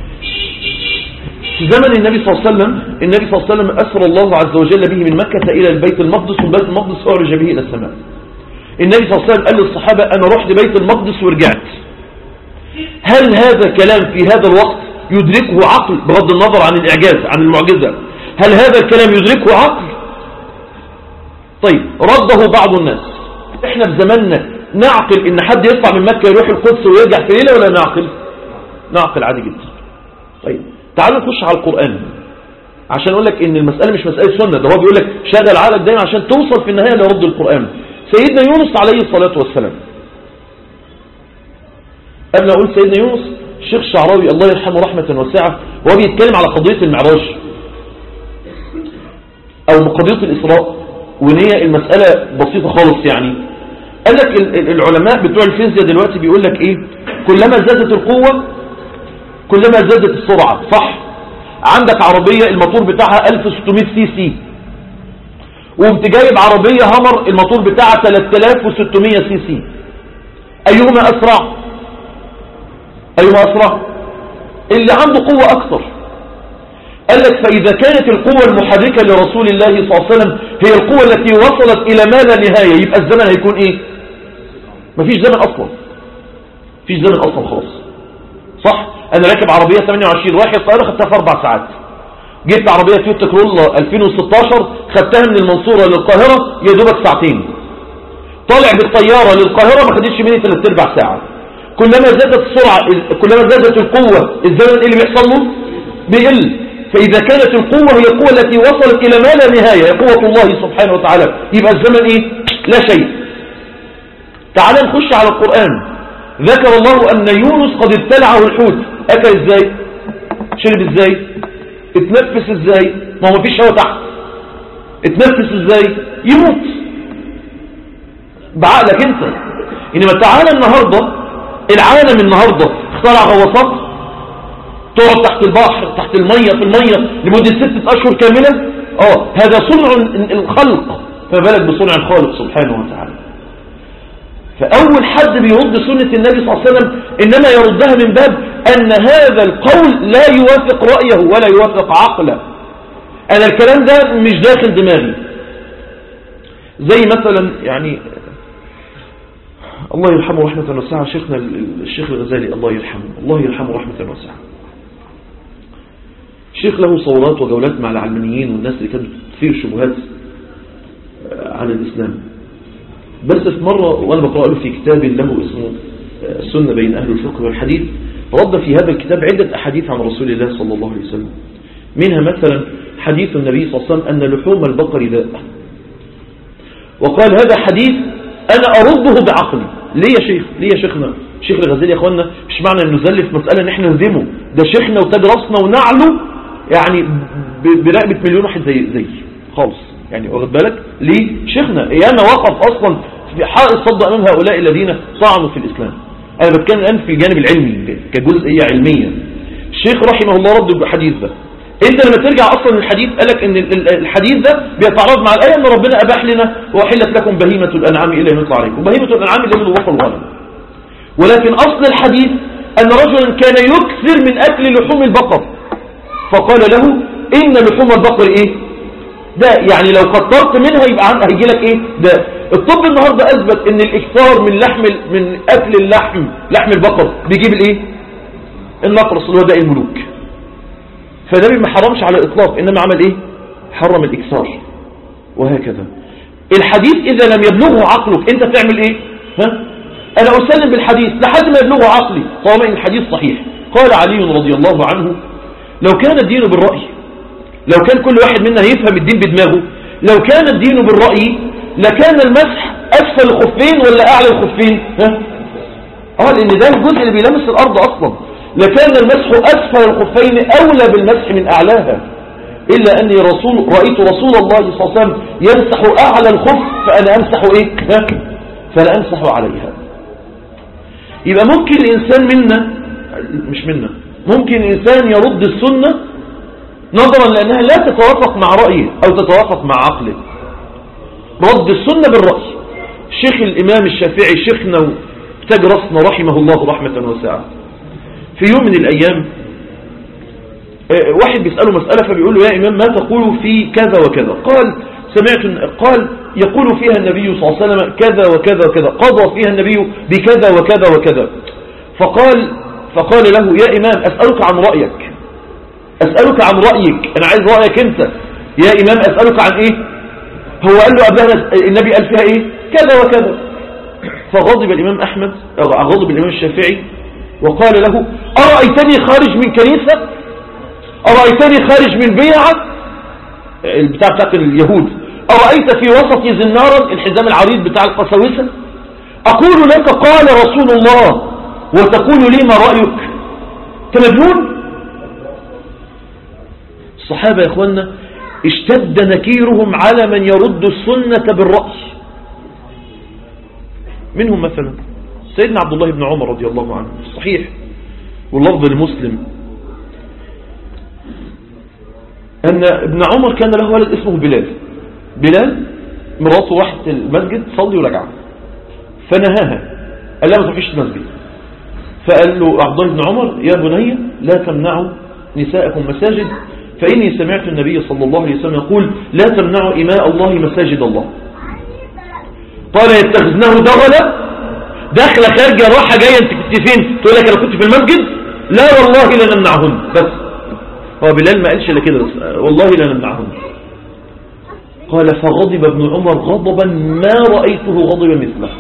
في زمن النبي صلى الله عليه وسلم النبي صلى الله عليه وسلم أسر الله عز وجل به من مكة إلى البيت المقدس ومن بيت المقدس أعرج به إلى السماء النبي صلى الله عليه وسلم قال للصحابة أنا رحت بيت المقدس ورجعت هل هذا كلام في هذا الوقت يدركه عقل بغض النظر عن الإعجاز عن المعجزة هل هذا الكلام يدركه عقل طيب رده بعض الناس احنا في زماننا نعقل ان حد يطلع من مكة يروح القدس ويرجع في ليلة ولا نعقل نعقل عادي جدا طيب تعالوا نخش على القرآن عشان اقول لك ان المسألة مش مسألة سنة ده هو بيقول لك شغل عقلك دايما عشان توصل في النهاية لرد القرآن سيدنا يونس عليه الصلاة والسلام قبل اقول سيدنا يونس الشيخ الشعراوي الله يرحمه رحمة واسعة وهو بيتكلم على قضية المعراج او قضية الاسراء وان هي المسألة بسيطة خالص يعني قال لك ال- ال- العلماء بتوع الفيزياء دلوقتي بيقول لك ايه كلما زادت القوة كلما زادت السرعة صح عندك عربية الموتور بتاعها 1600 سي سي وقمت جايب عربية همر الموتور بتاعها 3600 سي سي ايهما اسرع ايهما اسرع اللي عنده قوة اكثر قال لك فاذا كانت القوة المحركة لرسول الله صلى الله عليه وسلم هي القوة التي وصلت الى ما لا نهاية يبقى الزمن هيكون ايه مفيش زمن اصلا مفيش زمن اصلا خالص صح انا راكب عربية 28 رايح القاهرة خدتها في اربع ساعات جبت عربية تويوتا كرولا 2016 خدتها من المنصورة للقاهرة يا دوبك ساعتين طالع بالطيارة للقاهرة ما خدتش مني ثلاث ارباع ساعة كلما زادت السرعة كلما زادت القوة الزمن ايه اللي بيحصل له بيقل فإذا كانت القوة هي القوة التي وصلت إلى ما لا نهاية هي قوة الله سبحانه وتعالى يبقى الزمن إيه لا شيء تعال نخش على القرآن ذكر الله أن يونس قد ابتلعه الحوت أكل إزاي شرب إزاي اتنفس إزاي ما هو مفيش هوا تحت اتنفس إزاي يموت بعقلك انت انما تعالى النهاردة العالم النهاردة اخترع غواصات تقعد تحت البحر تحت المية في المية لمدة ستة أشهر كاملة اه هذا صنع الخلق فبالك بصنع الخالق سبحانه وتعالى فأول حد بيرد سنة النبي صلى الله عليه وسلم إنما يردها من باب أن هذا القول لا يوافق رأيه ولا يوافق عقله أنا الكلام ده مش داخل دماغي زي مثلا يعني الله يرحمه رحمة واسعة شيخنا الشيخ الغزالي الله يرحمه الله يرحمه رحمة واسعة شيخ له صولات وجولات مع العلمانيين والناس اللي كانت تثير شبهات عن الإسلام بس في مرة وأنا بقرأ له في كتاب له اسمه السنة بين أهل الفقه والحديث رد في هذا الكتاب عدة أحاديث عن رسول الله صلى الله عليه وسلم منها مثلا حديث النبي صلى الله عليه وسلم أن لحوم البقر داء وقال هذا حديث أنا أرده بعقلي ليه يا شيخ ليه يا شيخنا شيخ الغزالي يا أخوانا مش معنى أن نزلف مسألة أن احنا نهدمه ده شيخنا وتاج راسنا ونعله يعني برقبة مليون واحد زي زي خالص يعني واخد بالك ليه شيخنا انا وقف اصلا في حائط صد امام هؤلاء الذين طعنوا في الاسلام انا بتكلم الان في الجانب العلمي كجزئيه علميه الشيخ رحمه الله رد بالحديث ده انت لما ترجع اصلا الحديث قالك ان الحديث ده بيتعارض مع الايه ان ربنا اباح لنا واحلت لكم بهيمه الانعام الا ما يطلع عليكم بهيمه الانعام اللي من وصل الغنم ولكن اصل الحديث ان رجلا كان يكثر من اكل لحوم البقر فقال له ان لحوم البقر ايه ده يعني لو كترت منها يبقى هيجي لك ايه ده الطب النهارده اثبت ان الاكثار من لحم من اكل اللحم لحم البقر بيجيب الايه النقرس اللي هو داء الملوك فالنبي ما حرمش على الاطلاق انما عمل ايه حرم الاكثار وهكذا الحديث اذا لم يبلغه عقلك انت تعمل ايه ها انا اسلم بالحديث لحد ما يبلغه عقلي طالما ان الحديث صحيح قال علي رضي الله عنه لو كان الدين بالرأي لو كان كل واحد منا يفهم الدين بدماغه لو كان الدين بالرأي لكان المسح أسفل الخفين ولا أعلى الخفين ها؟ اه لأن ده الجزء اللي بيلمس الأرض أصلا لكان المسح أسفل الخفين أولى بالمسح من أعلاها إلا أني رسول رأيت رسول الله صلى الله عليه وسلم يمسح أعلى الخف فأنا أمسح إيه ها؟ فأنا أمسح عليها يبقى ممكن الإنسان منا مش منا ممكن الإنسان يرد السنة نظرا لأنها لا تتوافق مع رأيه أو تتوافق مع عقله رد السنة بالرأي الشيخ الإمام الشافعي شيخنا تاج رأسنا رحمه الله رحمة واسعة في يوم من الأيام واحد بيسأله مسألة فبيقول له يا إمام ما تقول في كذا وكذا قال سمعت قال يقول فيها النبي صلى الله عليه وسلم كذا وكذا وكذا قضى فيها النبي بكذا وكذا وكذا فقال فقال له يا إمام أسألك عن رأيك أسألك عن رأيك أنا عايز رأيك أنت يا إمام أسألك عن إيه هو قال له قبلها النبي قال فيها إيه كذا وكذا فغضب الإمام أحمد أو غضب الإمام الشافعي وقال له أرأيتني خارج من كنيسة أرأيتني خارج من بيعة البتاع بتاعت اليهود أرأيت في وسط زنارا الحزام العريض بتاع القساوسة أقول لك قال رسول الله وتقول لي ما رأيك كمجنون الصحابة يا اخوانا اشتد نكيرهم على من يرد السنة بالرأي منهم مثلا سيدنا عبد الله بن عمر رضي الله عنه صحيح واللفظ المسلم أن ابن عمر كان له ولد اسمه بلال بلال مراته راحت المسجد تصلي ورجع فنهاها قال لها ما تروحيش المسجد فقال له عبد الله بن عمر يا بني لا تمنعوا نساءكم مساجد فإني سمعت النبي صلى الله عليه وسلم يقول لا تمنعوا إماء الله مساجد الله قال يتخذناه دغلا داخلة خارجة راحة جاية انت كنت فين تقول لك انا كنت في المسجد لا والله لا نمنعهن بس هو بلال ما قالش الا كده بس والله لا نمنعهن قال فغضب ابن عمر غضبا ما رأيته غضب مثله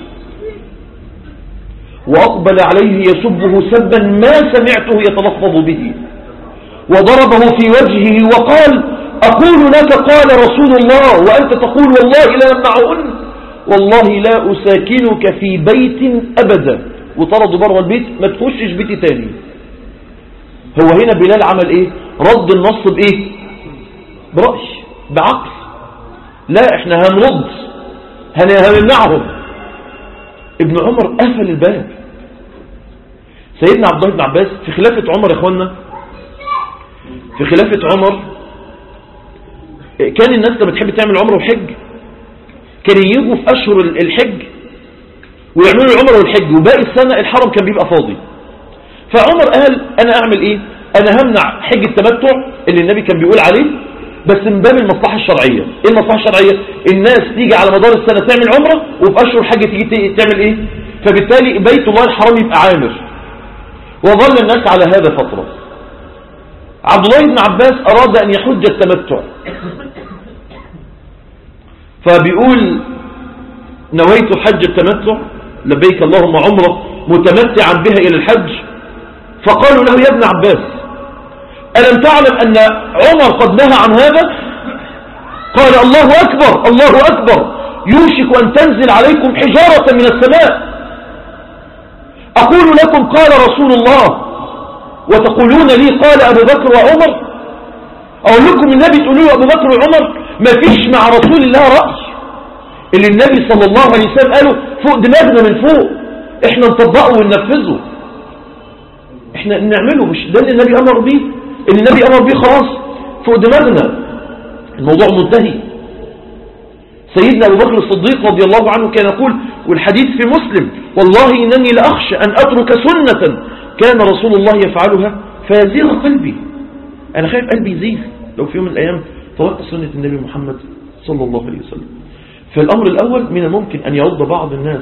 وأقبل عليه يسبه سبا ما سمعته يتلفظ به وضربه في وجهه وقال أقول لك قال رسول الله وأنت تقول والله لا يمنعهن والله لا أساكنك في بيت أبدا وطردوا بره البيت ما تخشش بيتي تاني هو هنا بلال عمل ايه رد النص بايه برأي بعقل لا احنا هنرد هنمنعهم ابن عمر قفل الباب سيدنا عبد الله بن عباس في خلافة عمر يا اخوانا في خلافة عمر كان الناس لما تحب تعمل عمره وحج كان يجوا في أشهر الحج ويعملوا العمره والحج وباقي السنة الحرم كان بيبقى فاضي فعمر قال أنا أعمل إيه أنا همنع حج التمتع اللي النبي كان بيقول عليه بس من باب المصلحة الشرعية إيه المصلحة الشرعية الناس تيجي على مدار السنة تعمل عمرة وفي أشهر الحج تيجي تعمل إيه فبالتالي بيت الله الحرام يبقى عامر وظل الناس على هذا فترة عبد الله بن عباس أراد أن يحج التمتع فبيقول نويت حج التمتع لبيك اللهم عمره متمتعا بها إلى الحج فقالوا له يا ابن عباس ألم تعلم أن عمر قد نهى عن هذا قال الله أكبر الله أكبر يوشك أن تنزل عليكم حجارة من السماء أقول لكم قال رسول الله وتقولون لي قال أبو بكر وعمر أقول لكم النبي تقولوا أبو بكر وعمر ما فيش مع رسول الله رأي اللي النبي صلى الله عليه وسلم قاله فوق دماغنا من فوق احنا نطبقه وننفذه احنا نعمله مش ده اللي النبي أمر بيه اللي النبي أمر بيه خلاص فوق دماغنا الموضوع منتهي سيدنا أبو بكر الصديق رضي الله عنه كان يقول والحديث في مسلم والله إنني لأخشى أن أترك سنة كان رسول الله يفعلها فيزيغ قلبي أنا خايف قلبي يزيغ لو في يوم من الأيام طرقت سنة النبي محمد صلى الله عليه وسلم فالأمر الأول من الممكن أن يعض بعض الناس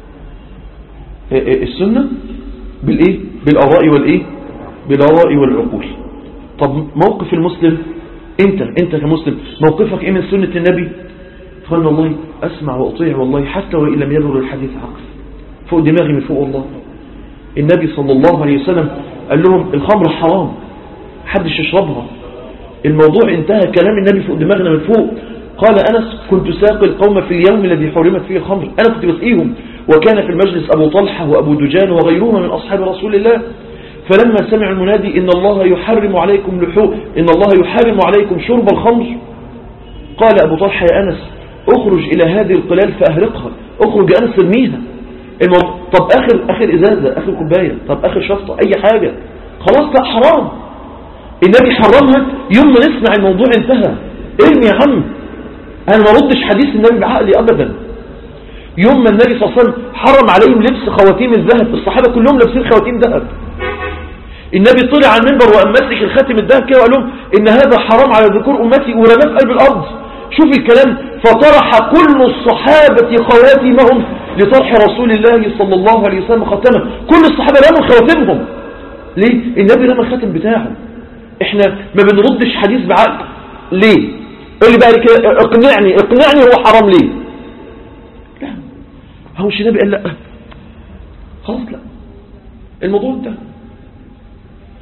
السنة بالإيه؟ بالآراء والإيه؟ بالآراء والعقول طب موقف المسلم انت انت كمسلم موقفك ايه من سنة النبي قال والله اسمع واطيع والله حتى وان لم يبلغ الحديث عقل فوق دماغي من فوق والله النبي صلى الله عليه وسلم قال لهم الخمر حرام حدش يشربها الموضوع انتهى كلام النبي فوق دماغنا من فوق قال أنس كنت ساقي القوم في اليوم الذي حرمت فيه الخمر أنا كنت بسقيهم وكان في المجلس أبو طلحة وأبو دجان وغيرهما من أصحاب رسول الله فلما سمع المنادي إن الله يحرم عليكم لحوم إن الله يحرم عليكم شرب الخمر قال أبو طلحة يا أنس اخرج إلى هذه القلال فأهرقها اخرج يا أنس ارميها الموضوع طب آخر آخر إزازة آخر كوباية طب آخر شفطة أي حاجة خلاص لا حرام النبي حرمها يوم ما نسمع الموضوع انتهى ارمي يا عم أنا ما ردش حديث النبي بعقلي أبدا يوم ما النبي صلى الله عليه وسلم حرم عليهم لبس خواتيم الذهب الصحابة كلهم لابسين خواتيم ذهب النبي طلع على المنبر وقام ماسك الخاتم الذهب كده وقال لهم إن هذا حرام على ذكور أمتي ورماه في قلب الأرض شوف الكلام فطرح كل الصحابة خواتمهم لطرح رسول الله صلى الله عليه وسلم خاتمه كل الصحابة رموا خواتمهم ليه؟ النبي رمى الخاتم بتاعه احنا ما بنردش حديث بعقل ليه؟ قول لي بقى كده اقنعني اقنعني هو حرام ليه لا هو مش النبي قال لا خلاص لا الموضوع انتهى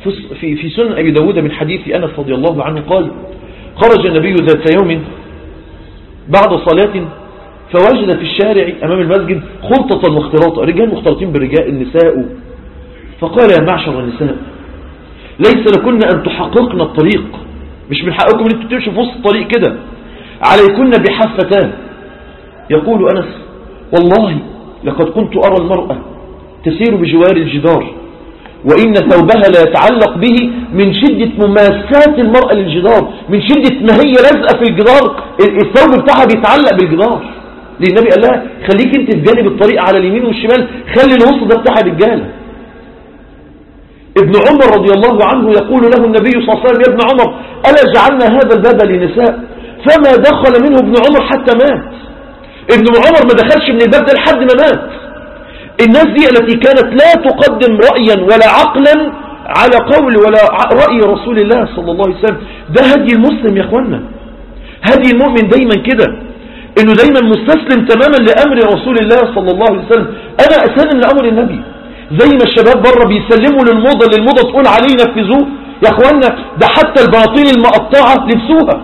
في- في في سنن أبي داود من حديث أنس رضي الله عنه قال خرج النبي ذات يوم بعد صلاة فوجد في الشارع أمام المسجد خلطة واختلاطا رجال مختلطين بالرجال النساء فقال يا معشر النساء ليس لكن أن تحققن الطريق مش من حقكم أن انتوا تمشوا في وسط الطريق كده عليكن بحفتان يقول أنس والله لقد كنت أرى المرأة تسير بجوار الجدار وإن ثوبها لا يتعلق به من شدة مماسات المرأة للجدار من شدة ما هي لازقة في الجدار الثوب بتاعها بيتعلق بالجدار لأن النبي قال لها خليك انت في جانب الطريق على اليمين والشمال خلي الوسط ده بتاع الرجاله ابن عمر رضي الله عنه يقول له النبي صلى الله عليه وسلم يا ابن عمر ألا جعلنا هذا الباب للنساء فما دخل منه ابن عمر حتى مات ابن عمر ما دخلش من الباب ده لحد ما مات الناس دي التي كانت لا تقدم رأيا ولا عقلا على قول ولا ع- رأي رسول الله صلى الله عليه وسلم ده هدي المسلم يا اخوانا هدي المؤمن دايما كده انه دايما مستسلم تماما لامر رسول الله صلى الله عليه وسلم انا اسلم لامر النبي زي ما الشباب بره بيسلموا للموضة اللي الموضة تقول عليه ينفذوه يا اخوانا ده حتى البناطيل المقطعة لبسوها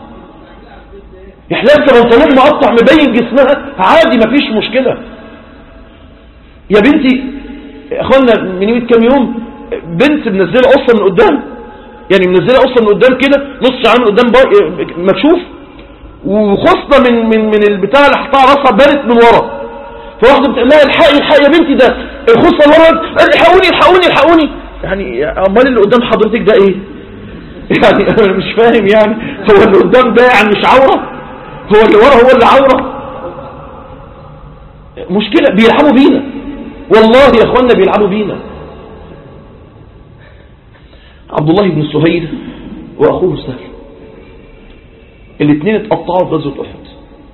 يحلاف بنطلون مقطع مبين جسمها عادي مفيش مشكلة يا بنتي يا اخوانا من يوم كام يوم بنت منزله قصه من قدام يعني منزله قصه من قدام كده نص ساعه من قدام بار- مكشوف وخصنا من من من البتاع اللي حطها على راسها بانت من ورا فواحده بتقول لها الحقي الحقي يا بنتي ده الخصه اللي ورا الحقوني الحقوني الحقوني يعني امال اللي قدام حضرتك ده ايه يعني انا مش فاهم يعني هو اللي قدام ده يعني مش عوره هو اللي ورا هو اللي عوره مشكله بيلعبوا بينا والله يا اخوانا بيلعبوا بينا عبد الله بن سهيل واخوه سهل الاثنين اتقطعوا في غزوه احد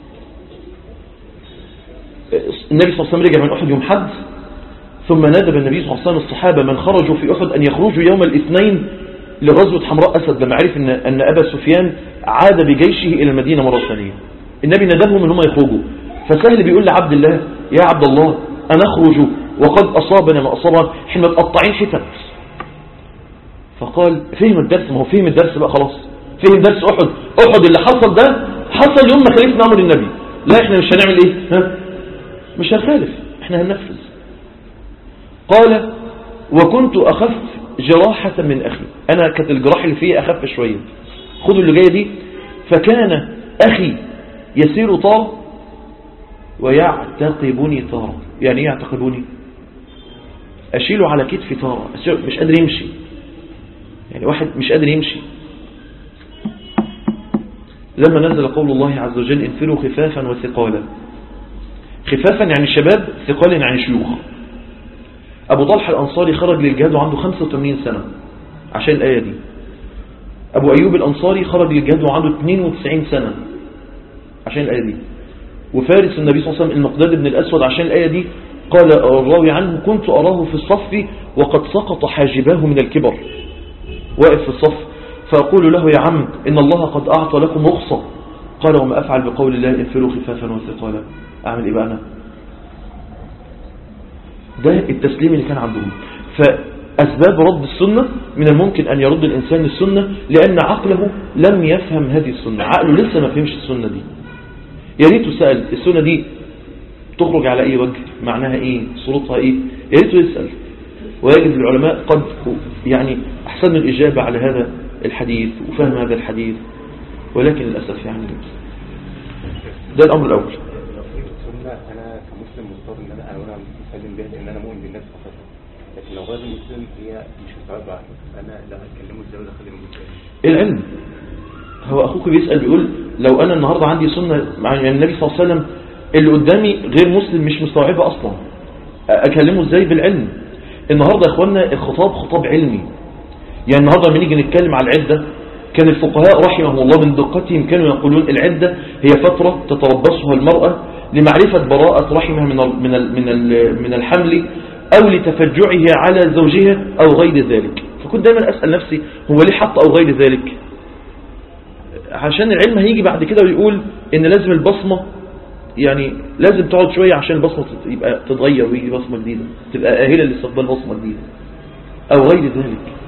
النبي صلى الله عليه وسلم رجع من احد يوم حد ثم ندب النبي صلى الله عليه وسلم الصحابه من خرجوا في احد ان يخرجوا يوم الاثنين لغزوه حمراء اسد لما عرف ان ان ابا سفيان عاد بجيشه الى المدينه مره ثانيه النبي ندبهم ان هم يخرجوا فسهل بيقول لعبد الله يا عبد الله أنخرج وقد أصابنا ما أصابنا احنا متقطعين حتت فقال فهم الدرس ما هو فهم الدرس بقى خلاص فهم درس أحد أحد اللي حصل ده حصل يوم ما خالفنا أمر النبي لا احنا مش هنعمل ايه ها؟ مش هنخالف احنا هننفذ قال وكنت أخف جراحة من أخي أنا كانت الجراح اللي فيه أخف شوية خدوا اللي جاية دي فكان أخي يسير طار ويعتقبني تارة يعني ايه يعتقبني أشيله على كتفي تارة أشيله- مش قادر يمشي يعني واحد مش قادر يمشي لما نزل قول الله عز وجل انفروا خفافا وثقالا خفافا يعني شباب ثقالا يعني شيوخ أبو طلحة الأنصاري خرج للجهاد وعنده 85 سنة عشان الآية دي أبو أيوب الأنصاري خرج للجهاد وعنده 92 سنة عشان الآية دي وفارس النبي صلى الله عليه وسلم المقداد بن الأسود عشان الآية دي قال الراوي عنه كنت أراه في الصف وقد سقط حاجباه من الكبر واقف في الصف فأقول له يا عم إن الله قد أعطى لكم رخصة قال وما أفعل بقول الله انفروا خفافا وثقالا أعمل إيه بقى أنا ده التسليم اللي كان عندهم فأسباب رد السنة من الممكن أن يرد الإنسان السنة لأن عقله لم يفهم هذه السنة عقله لسه ما فهمش السنة دي يا ريته سأل السنة دي تخرج على أي وجه معناها إيه صورتها إيه يا ريته يسأل ويجد العلماء قد يعني أحسنوا الإجابة على هذا الحديث وفهم هذا الحديث ولكن للأسف يعني ده الأمر الأول لو في سنة أنا كمسلم مضطر إن أنا أنا مسلم بها إن أنا مؤمن بالناس فقط لكن لو غير مسلم هي مش مستوعبة أنا لا هتكلمه إزاي ولا أخليه مسلم العلم هو أخوك بيسأل بيقول لو أنا النهاردة عندي سنة مع النبي صلى الله عليه وسلم اللي قدامي غير مسلم مش مستوعبة أصلا أكلمه إزاي بالعلم النهاردة يا إخوانا الخطاب خطاب علمي يعني النهاردة لما نيجي نتكلم على العدة كان الفقهاء رحمهم الله من دقتهم كانوا يقولون العدة هي فترة تتربصها المرأة لمعرفة براءة رحمها من ال من ال من ال من الحمل أو لتفجعه على زوجها أو غير ذلك فكنت دايما أسأل نفسي هو ليه حط أو غير ذلك عشان العلم هيجي بعد كده ويقول ان لازم البصمة يعني لازم تقعد شوية عشان البصمة تت- يبقى تتغير ويجي بصمة جديدة تبقى أهلة لاستقبال بصمة جديدة أو غير ذلك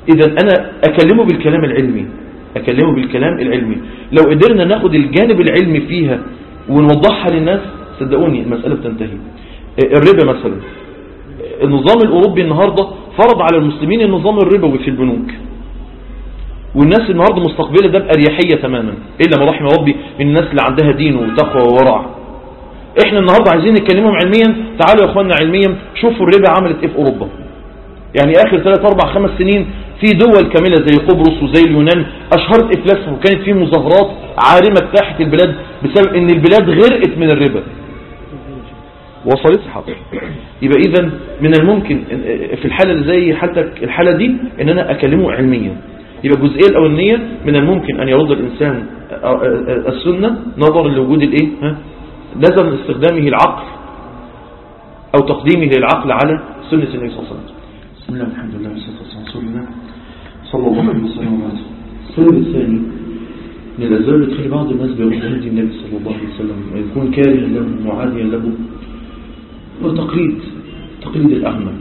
إذا أنا أكلمه بالكلام العلمي أكلمه بالكلام العلمي لو قدرنا ناخد الجانب العلمي فيها ونوضحها للناس صدقوني المسألة بتنتهي الربا مثلا النظام الأوروبي النهاردة فرض على المسلمين النظام الربوي في البنوك والناس النهاردة مستقبلة ده بأريحية تماما إلا ما رحم ربي من الناس اللي عندها دين وتقوى وورع احنا النهاردة عايزين نتكلمهم علميا تعالوا يا اخوانا علميا شوفوا الربا عملت ايه في اوروبا يعني اخر 3 4 5 سنين في دول كاملة زي قبرص وزي اليونان اشهرت افلاسها وكانت في مظاهرات عارمة اجتاحت البلاد بسبب ان البلاد غرقت من الربا وصلت حاضر يبقى اذا من الممكن في الحالة اللي زي حالتك الحالة دي ان انا اكلمه علميا يبقى الجزئية الاولانية من الممكن ان يرد الانسان السنة نظرا لوجود الايه ها لازم استخدامه العقل او تقديمه للعقل على سنة النبي صلى الله عليه وسلم بسم الله والحمد لله والصلاة والسلام على رسول الله صلى الله عليه وسلم وبعد السبب الثاني من الأسباب اللي تخلي بعض الناس بيرد هدي النبي صلى الله عليه وسلم ويكون كارها له معاديا له هو تقليد تقليد الأعمى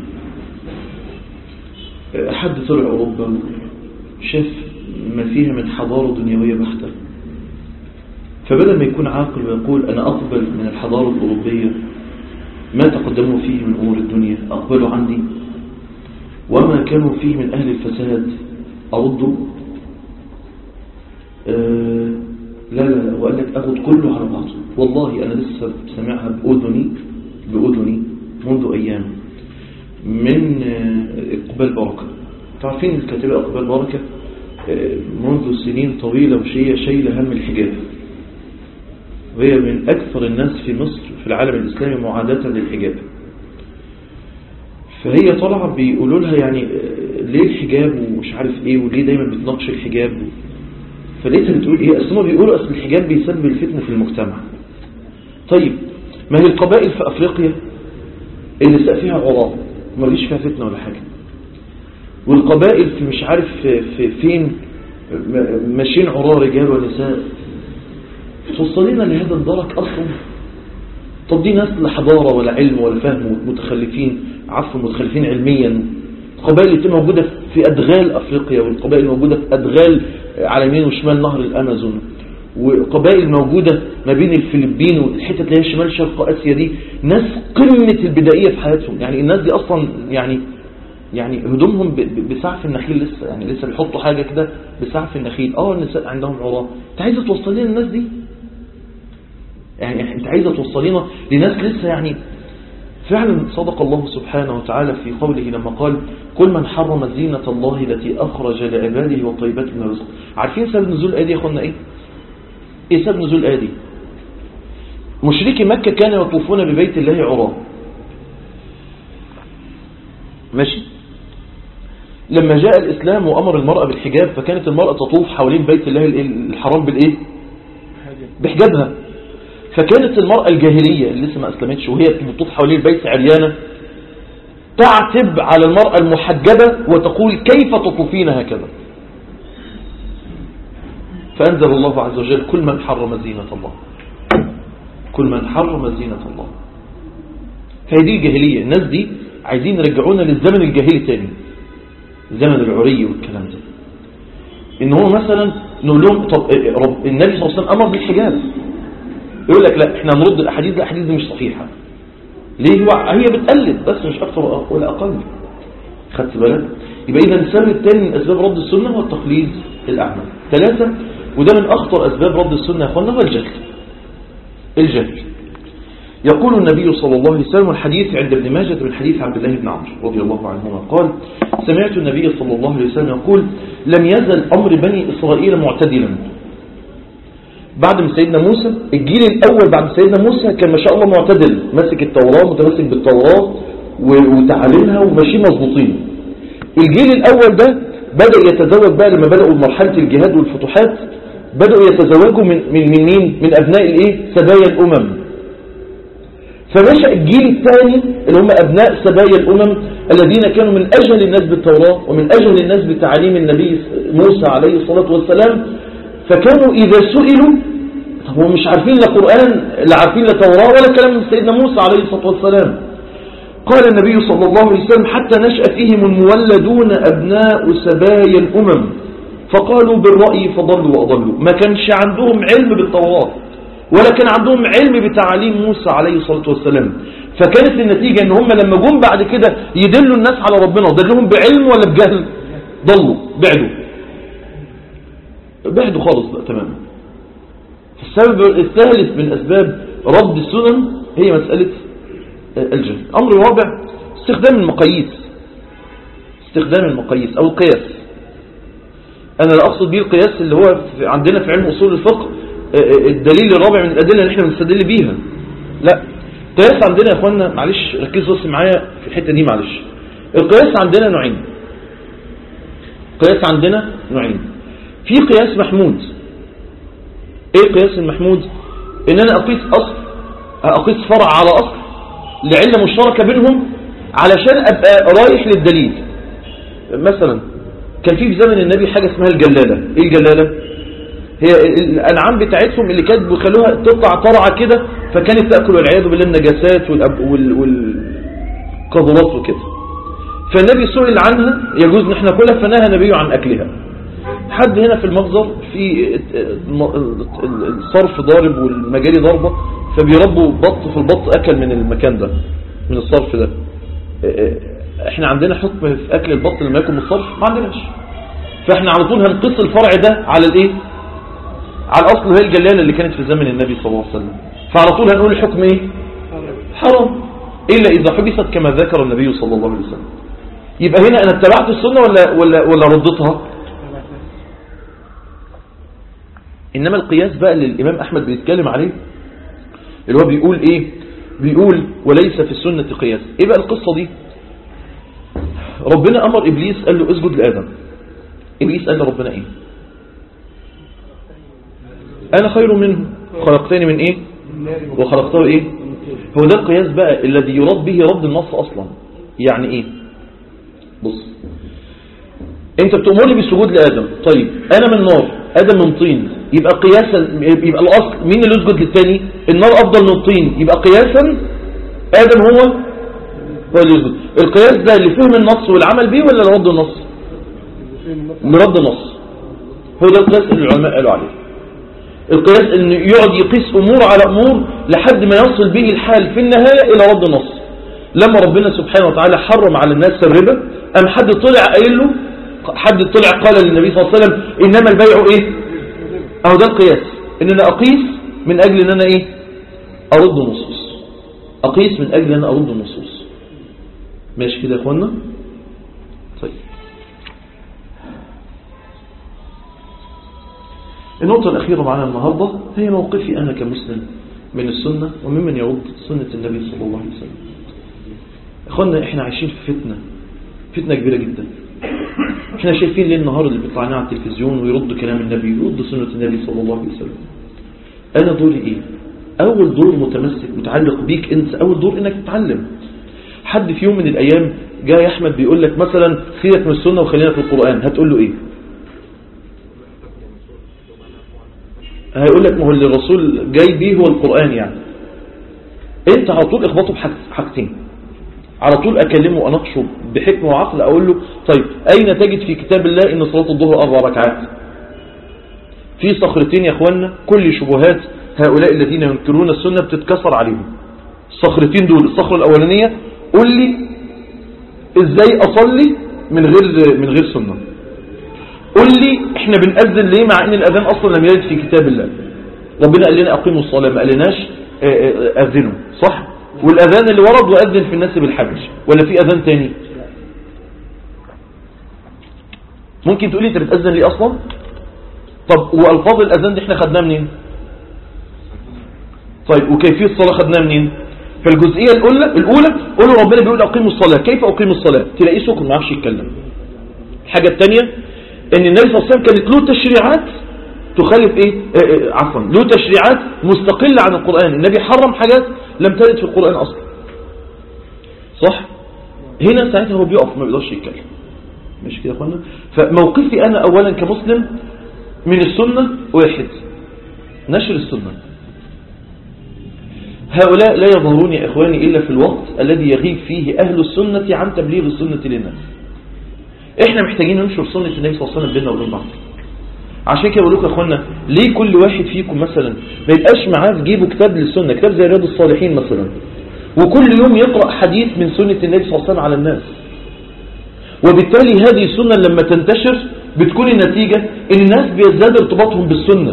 حد طلع أوروبا شاف ما فيها من حضارة دنيوية بحتة فبدل ما يكون عاقل ويقول أنا أقبل من الحضارة الأوروبية ما تقدموا فيه من أمور الدنيا أقبلوا عندي وما كانوا فيه من أهل الفساد أردوا آه لا لا لا وقال لك أخذ كله على بعضه والله أنا لسه سمعها بأذني بأذني منذ أيام من آه إقبال بركة تعرفين الكاتبة إقبال بركة آه منذ سنين طويلة وشيء شايلة هم الحجاب وهي من أكثر الناس في مصر في العالم الإسلامي معاداة للحجاب فهي طالعة بيقولوا لها يعني ليه الحجاب ومش عارف ايه وليه دايما بتناقش الحجاب فلقيتها بتقول ايه اصل بيقولوا اصل الحجاب بيسبب الفتنة في المجتمع طيب ما هي القبائل في افريقيا اللي سقفها عراة ما ليش فيها فتنة ولا حاجة والقبائل في مش عارف في, في فين ماشيين عراة رجال ونساء توصلنا لهذا الدرك اصلا طب دي ناس لا حضارة ولا علم ولا فهم متخلفين عفوا متخلفين علميا القبائل اللي موجودة في أدغال أفريقيا والقبائل الموجودة في أدغال على يمين وشمال نهر الأمازون وقبائل موجودة ما بين الفلبين والحتة اللي هي شمال شرق آسيا دي ناس قمة البدائية في حياتهم يعني الناس دي أصلا يعني يعني هدومهم بسعف النخيل لسه يعني لسه بيحطوا حاجة كده بسعف النخيل اه النساء عندهم عراة انت عايزة توصلين الناس دي يعني انت عايزة توصلينا لناس لسه يعني فعلا صدق الله سبحانه وتعالى في قوله لما قال كل من حرم زينة الله التي أخرج لعباده والطيبات من الرزق عارفين سبب نزول آدي يا أخوانا إيه إيه سبب نزول آدي مشركي مكة كانوا يطوفون ببيت الله عراه ماشي لما جاء الإسلام وأمر المرأة بالحجاب فكانت المرأة تطوف حوالين بيت الله الحرام بالإيه بحجابها فكانت المرأة الجاهلية اللي لسه ما أسلمتش وهي بتطوف حوالين البيت عريانة تعتب على المرأة المحجبة وتقول كيف تطوفين هكذا فأنزل الله عز وجل كل من حرم زينة الله كل من حرم زينة الله فهي دي الجاهلية الناس دي عايزين يرجعونا للزمن الجاهلي تاني زمن العري والكلام ده ان هو مثلا نقول لهم طب رب النبي صلى الله عليه وسلم امر بالحجاب يقول لك لا احنا نرد الاحاديث الاحاديث دي مش صحيحة ليه هو هي بتقلد بس مش اكثر ولا اقل خدت بالك يبقى اذا السبب الثاني من اسباب رد السنة هو التقليد الاعمى ثلاثة وده من اخطر اسباب رد السنة يا اخوانا هو الجهل الجهل يقول النبي صلى الله عليه وسلم الحديث عند ابن ماجه من حديث عبد الله بن عمرو رضي الله عنهما قال سمعت النبي صلى الله عليه وسلم يقول لم يزل أمر بني إسرائيل معتدلا بعد من سيدنا موسى الجيل الأول بعد سيدنا موسى كان ما شاء الله معتدل ماسك التوراة متمسك بالتوراة وتعليمها وماشي مظبوطين الجيل الأول ده بدأ يتزوج بقى لما بدأوا مرحلة الجهاد والفتوحات بدأوا يتزوجوا من من من مين من أبناء الإيه سبايا الأمم فنشأ الجيل الثاني اللي هم أبناء سبايا الأمم الذين كانوا من أجل الناس بالتوراة ومن أجل الناس بتعليم النبي موسى عليه الصلاة والسلام فكانوا إذا سئلوا طب هم مش عارفين لا قرآن لا عارفين لا توراة ولا كلام من سيدنا موسى عليه الصلاة والسلام قال النبي صلى الله عليه وسلم حتى نشأ فيهم المولدون أبناء سبايا الأمم فقالوا بالرأي فضلوا وأضلوا ما كانش عندهم علم بالتوراة ولا كان عندهم علم بتعاليم موسى عليه الصلاة والسلام فكانت النتيجة ان هم لما جم بعد كده يدلوا الناس على ربنا دلهم بعلم ولا بجهل ضلوا بعدوا بعدوا خالص بقى تماما السبب الثالث من أسباب رد السنن هي مسألة الجهل أمر رابع استخدام المقاييس استخدام المقاييس أو القياس أنا لا أقصد به القياس اللي هو في عندنا في علم أصول الفقه الدليل الرابع من الأدلة اللي احنا بنستدل بيها لا القياس عندنا يا اخوانا معلش ركزوا بس معايا في الحتة دي معلش القياس عندنا نوعين القياس عندنا نوعين في قياس محمود ايه القياس المحمود ان انا اقيس اصل اقيس فرع على اصل لعلة مشتركة بينهم علشان ابقى رايح للدليل مثلا كان في في زمن النبي حاجة اسمها الجلالة ايه الجلالة هي الانعام بتاعتهم اللي كانت بيخلوها تقطع طرعة كده فكانت تأكل والعياذ بالله النجاسات وال... والقذرات وكده فالنبي سئل عنها يجوز ان احنا ناكلها فنهى النبي عن اكلها حد هنا في المخزر في الصرف ضارب والمجاري ضاربة فبيربوا بط في البط اكل من المكان ده من الصرف ده احنا عندنا حكم في اكل البط لما ياكل من الصرف ما عندناش فاحنا على طول هنقص الفرع ده على الايه على الاصل وهي الجلالة اللي كانت في زمن النبي صلى الله عليه وسلم فعلى طول هنقول الحكم ايه حرام الا اذا حبست كما ذكر النبي صلى الله عليه وسلم يبقى هنا انا اتبعت السنة ولا, ولا, ولا ردتها انما القياس بقى اللي الامام احمد بيتكلم عليه اللي هو بيقول ايه بيقول وليس في السنة قياس ايه بقى القصة دي ربنا امر ابليس قال له اسجد لادم ابليس قال لربنا ايه انا خير منه خلقتني من ايه وخلقته ايه هو ده القياس بقى الذي يراد به رد النص اصلا يعني ايه بص انت بتأمرني بالسجود لآدم طيب انا من نار آدم من طين يبقى قياسا يبقى الاصل مين اللي يسجد للتاني النار افضل من الطين يبقى قياسا آدم هو هو اللي يسجد القياس ده لفهم النص والعمل بيه ولا لرد النص لرد النص هو ده القياس اللي العلماء قالوا عليه القياس انه يقعد يقيس امور على امور لحد ما يصل به الحال في النهاية الى رد النص لما ربنا سبحانه وتعالى حرم على الناس الربا ام حد طلع قايل له حد طلع قال للنبي صلى الله عليه وسلم انما البيع ايه اهو ده القياس ان انا اقيس من اجل ان انا ايه ارد النصوص اقيس من اجل ان انا ارد النصوص ماشي كده يا اخوانا طيب النقطة الأخيرة معنا النهاردة هي موقفي أنا كمسلم من السنة وممن يرد سنة النبي صلى الله عليه وسلم اخوانا احنا عايشين في فتنة فتنة كبيرة جدا احنا شايفين ليه النهار اللي بيطلع لنا على التلفزيون ويرد كلام النبي يرد سنة النبي صلى الله عليه وسلم انا دوري ايه اول دور متمسك متعلق بيك انت اول دور انك تتعلم حد في يوم من الايام جاء احمد بيقول لك مثلا سيرك من السنة وخلينا في القرآن هتقول له ايه هيقول لك ما هو اللي الرسول جاي بيه هو القرآن يعني انت على طول اخبطه بحاجتين على طول اكلمه واناقشه بحكمة وعقل اقول له طيب اين تجد في كتاب الله ان صلاة الظهر اربع ركعات في صخرتين يا اخوانا كل شبهات هؤلاء الذين ينكرون السنة بتتكسر عليهم الصخرتين دول الصخرة الاولانية قول لي ازاي اصلي من غير من غير سنة قول لي احنا بنأذن ليه مع ان الاذان اصلا لم يرد في كتاب الله ربنا قال لنا اقيموا الصلاة ما قالناش اذنوا صح والاذان اللي ورد واذن في الناس بالحج ولا في اذان تاني ممكن تقولي انت بتأذن ليه اصلا طب والفاظ الاذان دي احنا خدناها منين طيب وكيفية الصلاة خدناها منين فالجزئية الاولى الاولى قولوا ربنا بيقول اقيموا الصلاة كيف اقيم الصلاة تلاقيه سكر ما عرفش يتكلم الحاجة الثانية ان النبي صلى الله عليه وسلم كانت له تشريعات تخالف ايه اه اه عفوا له تشريعات مستقلة عن القرآن النبي حرم حاجات لم ترد في القرآن اصلا صح هنا ساعتها هو بيقف ما بيقدرش يتكلم مش كده يا اخوانا فموقفي انا اولا كمسلم من السنة واحد نشر السنة هؤلاء لا يظهرون يا إخواني إلا في الوقت الذي يغيب فيه أهل السنة عن تبليغ السنة للناس احنا محتاجين ننشر سنة النبي صلى الله عليه وسلم بيننا وبين بعض عشان كده بقول لكم يا اخوانا ليه كل واحد فيكم مثلا ما يبقاش معاه في جيبه كتاب للسنة كتاب زي رياض الصالحين مثلا وكل يوم يقرأ حديث من سنة النبي صلى الله عليه وسلم على الناس وبالتالي هذه السنة لما تنتشر بتكون النتيجة ان الناس بيزداد ارتباطهم بالسنة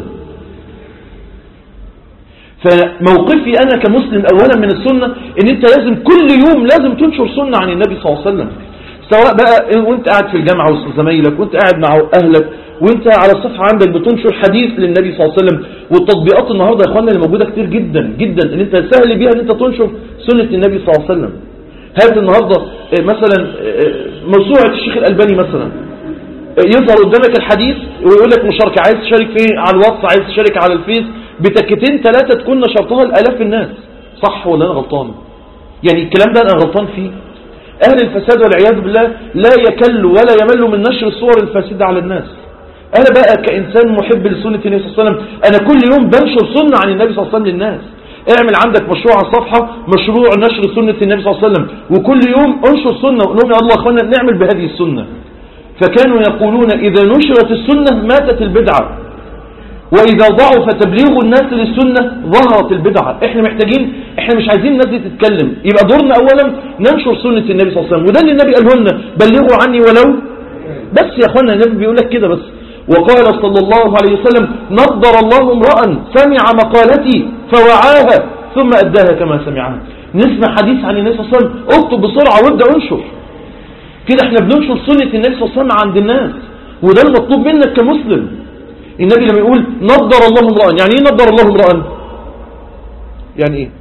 فموقفي انا كمسلم اولا من السنة ان انت لازم كل يوم لازم تنشر سنة عن النبي صلى الله عليه وسلم سواء بقى وانت قاعد في الجامعة وسط زمايلك وانت قاعد مع اهلك وانت على الصفحة عندك بتنشر حديث للنبي صلى الله عليه وسلم والتطبيقات النهاردة يا اخوانا اللي موجودة كتير جدا جدا ان انت سهل بيها ان انت تنشر سنة النبي صلى الله عليه وسلم هات النهاردة اه، مثلا اه، موسوعة الشيخ الألباني مثلا اه، يظهر قدامك الحديث ويقول لك مشاركة عايز تشارك فين على الواتس عايز تشارك على الفيس بتكتين ثلاثة تكون نشرتها لآلاف الناس صح ولا أنا غلطان يعني الكلام ده أنا غلطان فيه أهل الفساد والعياذ بالله لا يكل ولا يمل من نشر الصور الفاسدة على الناس أنا بقى كإنسان محب لسنة النبي صلى الله عليه وسلم أنا كل يوم بنشر سنة عن النبي صلى الله عليه وسلم للناس اعمل عندك مشروع على الصفحة مشروع نشر سنة النبي صلى الله عليه وسلم وكل يوم انشر سنة وقول لهم يا الله أخوانا نعمل بهذه السنة فكانوا يقولون إذا نشرت السنة ماتت البدعة وإذا ضعف تبليغ الناس للسنة ظهرت البدعة احنا محتاجين احنا مش عايزين الناس دي تتكلم يبقى دورنا أولا ننشر سنة النبي صلى الله عليه وسلم وده اللي النبي قاله لنا بلغوا عني ولو بس يا اخوانا النبي بيقول لك كده بس وقال صلى الله عليه وسلم نضر الله امرأ سمع مقالتي فوعاها ثم أداها كما سمعها نسمع حديث عن النبي صلى الله عليه وسلم اكتب بسرعة وابدأ انشر كده احنا بننشر سنة النبي صلى الله عليه وسلم عند الناس وده المطلوب منك كمسلم النبي لما يقول نضر الله امرأ يعني ايه نضر الله امرأ يعني ايه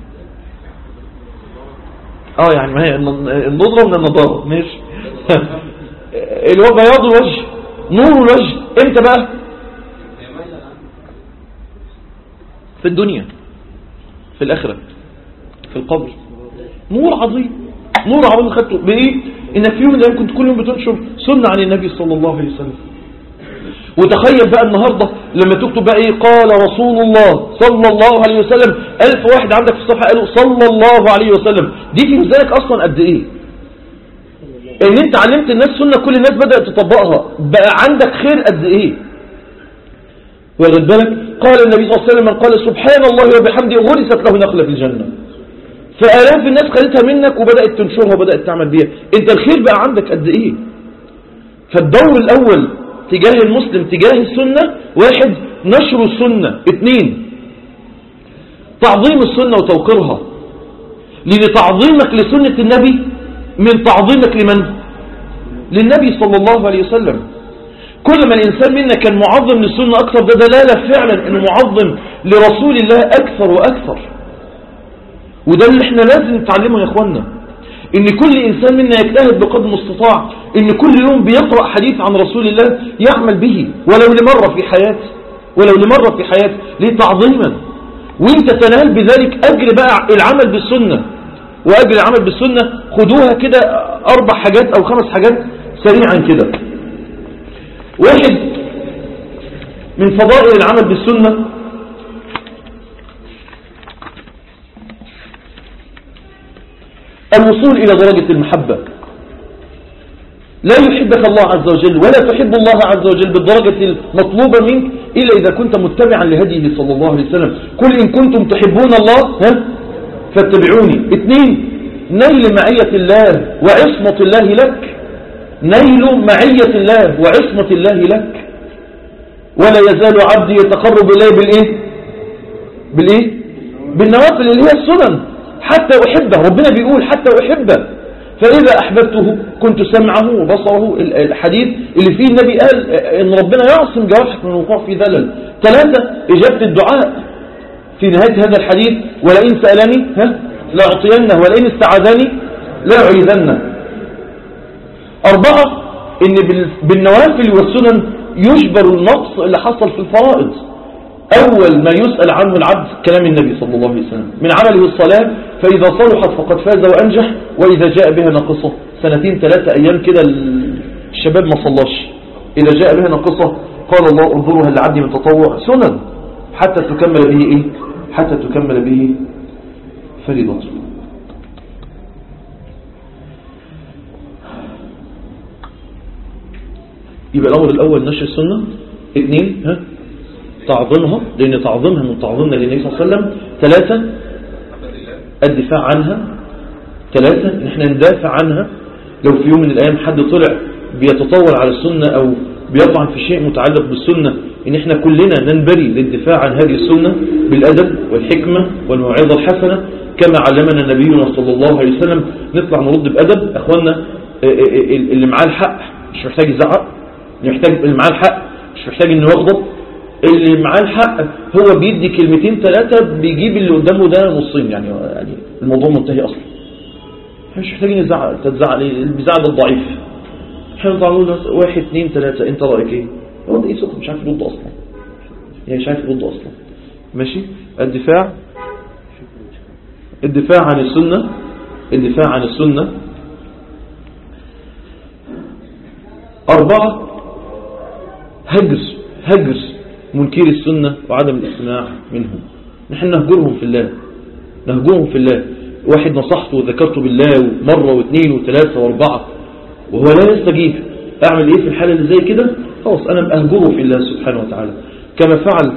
اه يعني ما هي النضرة من النضارة ماشي اللي هو بياض الوجه نور الوجه امتى بقى في الدنيا في الاخرة في القبر نور عظيم نور عظيم خدته بايه انك في يوم من الايام كنت كل يوم بتنشر سنة عن النبي صلى الله عليه وسلم وتخيل بقى النهاردة لما تكتب بقى ايه قال رسول الله صلى الله عليه وسلم الف واحد عندك في الصفحة قالوا صلى الله عليه وسلم دي في ميزانك اصلا قد ايه ان انت علمت الناس سنة كل الناس بدأت تطبقها بقى عندك خير قد ايه واخد بالك قال النبي صلى الله عليه وسلم من قال سبحان الله وبحمده غرست له نخلة في الجنة فآلاف الناس خدتها منك وبدأت تنشرها وبدأت تعمل بيها انت الخير بقى عندك قد ايه فالدور الاول تجاه المسلم تجاه السنة واحد نشر السنة اثنين تعظيم السنة وتوقيرها لأن تعظيمك لسنة النبي من تعظيمك لمن للنبي صلى الله عليه وسلم كل ما الإنسان منا كان معظم للسنة أكثر ده دلالة فعلا أنه معظم لرسول الله أكثر وأكثر وده اللي احنا لازم نتعلمه يا اخوانا ان كل انسان منا يجتهد بقدر المستطاع ان كل يوم بيقرأ حديث عن رسول الله يعمل به ولو لمرة في حياته ولو لمرة في حياته ليه تعظيما وانت تنال بذلك اجر بقى العمل بالسنة واجر العمل بالسنة خدوها كده اربع حاجات او خمس حاجات سريعا كده واحد من فضائل العمل بالسنة الوصول إلى درجة المحبة لا يحبك الله عز وجل ولا تحب الله عز وجل بالدرجة المطلوبة منك إلا إذا كنت متبعا لهديه صلى الله عليه وسلم قل إن كنتم تحبون الله ها فاتبعوني اثنين نيل معية الله وعصمة الله لك نيل معية الله وعصمة الله لك ولا يزال عبدي يتقرب إليه بالإيه بالإيه بالنوافل اللي هي السنن حتى أحبه ربنا بيقول حتى أحبه فإذا أحببته كنت سمعه وبصره الحديث اللي فيه النبي قال إن ربنا يعصم جوارحك من الوقوع في ذلل ثلاثة إجابة الدعاء في نهاية هذا الحديث ولئن سألني ها لأعطينه ولئن استعاذني لأعيذنه أربعة إن بالنوافل والسنن يجبر النقص اللي حصل في الفرائض أول ما يسأل عنه العبد كلام النبي صلى الله عليه وسلم من عمله الصلاة فإذا صلحت فقد فاز وأنجح وإذا جاء بها ناقصة سنتين ثلاثة أيام كده الشباب ما صلاش إذا جاء بها ناقصة قال الله انظروا هل عبدي من تطوع سنن حتى تكمل به إيه حتى تكمل به فريضة يبقى الأمر الأول نشر السنة اثنين ها تعظيمها لأن تعظيمها من تعظيمنا للنبي صلى الله عليه وسلم ثلاثة الدفاع عنها ثلاثة ان احنا ندافع عنها لو في يوم من الأيام حد طلع بيتطور على السنة أو بيطعن في شيء متعلق بالسنة ان احنا كلنا ننبري للدفاع عن هذه السنة بالأدب والحكمة والموعظة الحسنة كما علمنا نبينا صلى الله عليه وسلم نطلع نرد بأدب أخوانا اه اه اه اللي معاه الحق مش محتاج يزعق اللي محتاج اللي معاه الحق مش محتاج انه يغضب اللي معاه الحق هو بيدي كلمتين ثلاثة بيجيب اللي قدامه ده نصين يعني يعني الموضوع منتهي اصلا مش محتاجين يزعق تتزعق ليه اللي بيزعق ده الضعيف احنا نقول له واحد اثنين ثلاثة انت رايك ايه هو ده ايه صوت مش عارف يرد اصلا يعني مش عارف يرد اصلا ماشي الدفاع الدفاع عن السنة الدفاع عن السنة أربعة هجر هجر منكر السنة وعدم الاستماع منهم نحن نهجرهم في الله نهجرهم في الله واحد نصحته وذكرته بالله مرة واثنين وثلاثة واربعة وهو لا يستجيب اعمل ايه في الحالة اللي زي كده خلاص انا اهجره في الله سبحانه وتعالى كما فعل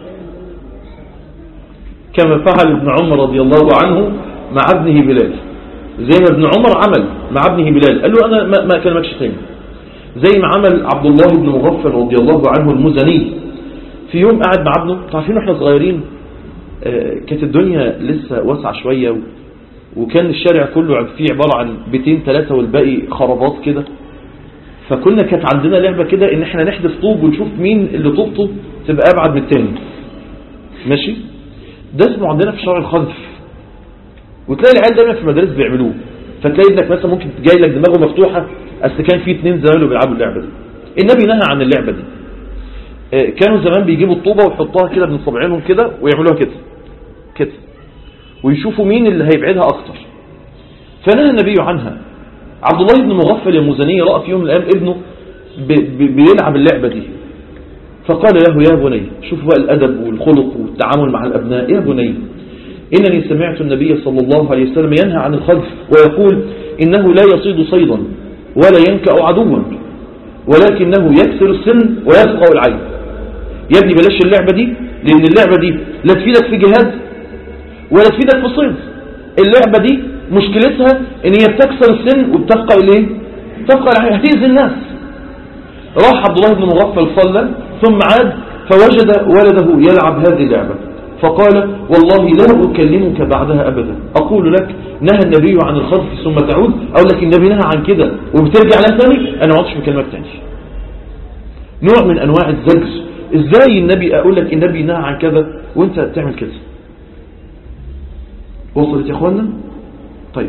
كما فعل ابن عمر رضي الله عنه مع ابنه بلال زي ما ابن عمر عمل مع ابنه بلال قال له انا ما, ما اكلمكش تاني زي ما عمل عبد الله بن مغفل رضي الله عنه المزني في يوم قاعد مع ابنه تعرفين احنا صغيرين كانت الدنيا لسه واسعة شوية وكان الشارع كله فيه عبارة عن بيتين ثلاثة والباقي خرابات كده فكنا كانت عندنا لعبة كده ان احنا نحدث طوب ونشوف مين اللي طوبته تبقى ابعد من التاني ماشي ده اسمه عندنا في شرع الخلف وتلاقي العيال دايما في المدارس بيعملوه فتلاقي ابنك مثلا ممكن جاي لك دماغه مفتوحة اصل كان في اثنين زمايله بيلعبوا اللعبة دي النبي نهى عن اللعبة دي كانوا زمان بيجيبوا الطوبة ويحطوها كده بين صبعينهم كده ويعملوها كده كده ويشوفوا مين اللي هيبعدها اكتر فنهى النبي عنها عبد الله بن مغفل المزني رأى في يوم من الايام ابنه بيلعب اللعبة دي فقال له يا بني شوف بقى الأدب والخلق والتعامل مع الأبناء يا بني إنني سمعت النبي صلى الله عليه وسلم ينهى عن الخلف ويقول إنه لا يصيد صيدا ولا ينكأ عدوا ولكنه يكسر السن ويسقع العين يا ابني بلاش اللعبة دي لأن اللعبة دي لا تفيدك في جهاد ولا تفيدك في الصيد اللعبة دي مشكلتها ان هي بتكسر السن وبتفقع الايه تفقع العين هتأذي الناس راح عبد الله بن مغفل صلى ثم عاد فوجد ولده يلعب هذه اللعبة فقال والله لا أكلمك بعدها أبدا أقول لك نهى النبي عن الخلف ثم تعود أقول لك النبي نهى عن كده وبترجع لها ثاني أنا ما عدتش بكلمك تاني نوع من أنواع الزجر إزاي النبي أقول لك النبي نهى عن كذا وانت تعمل كده وصلت يا أخوانا طيب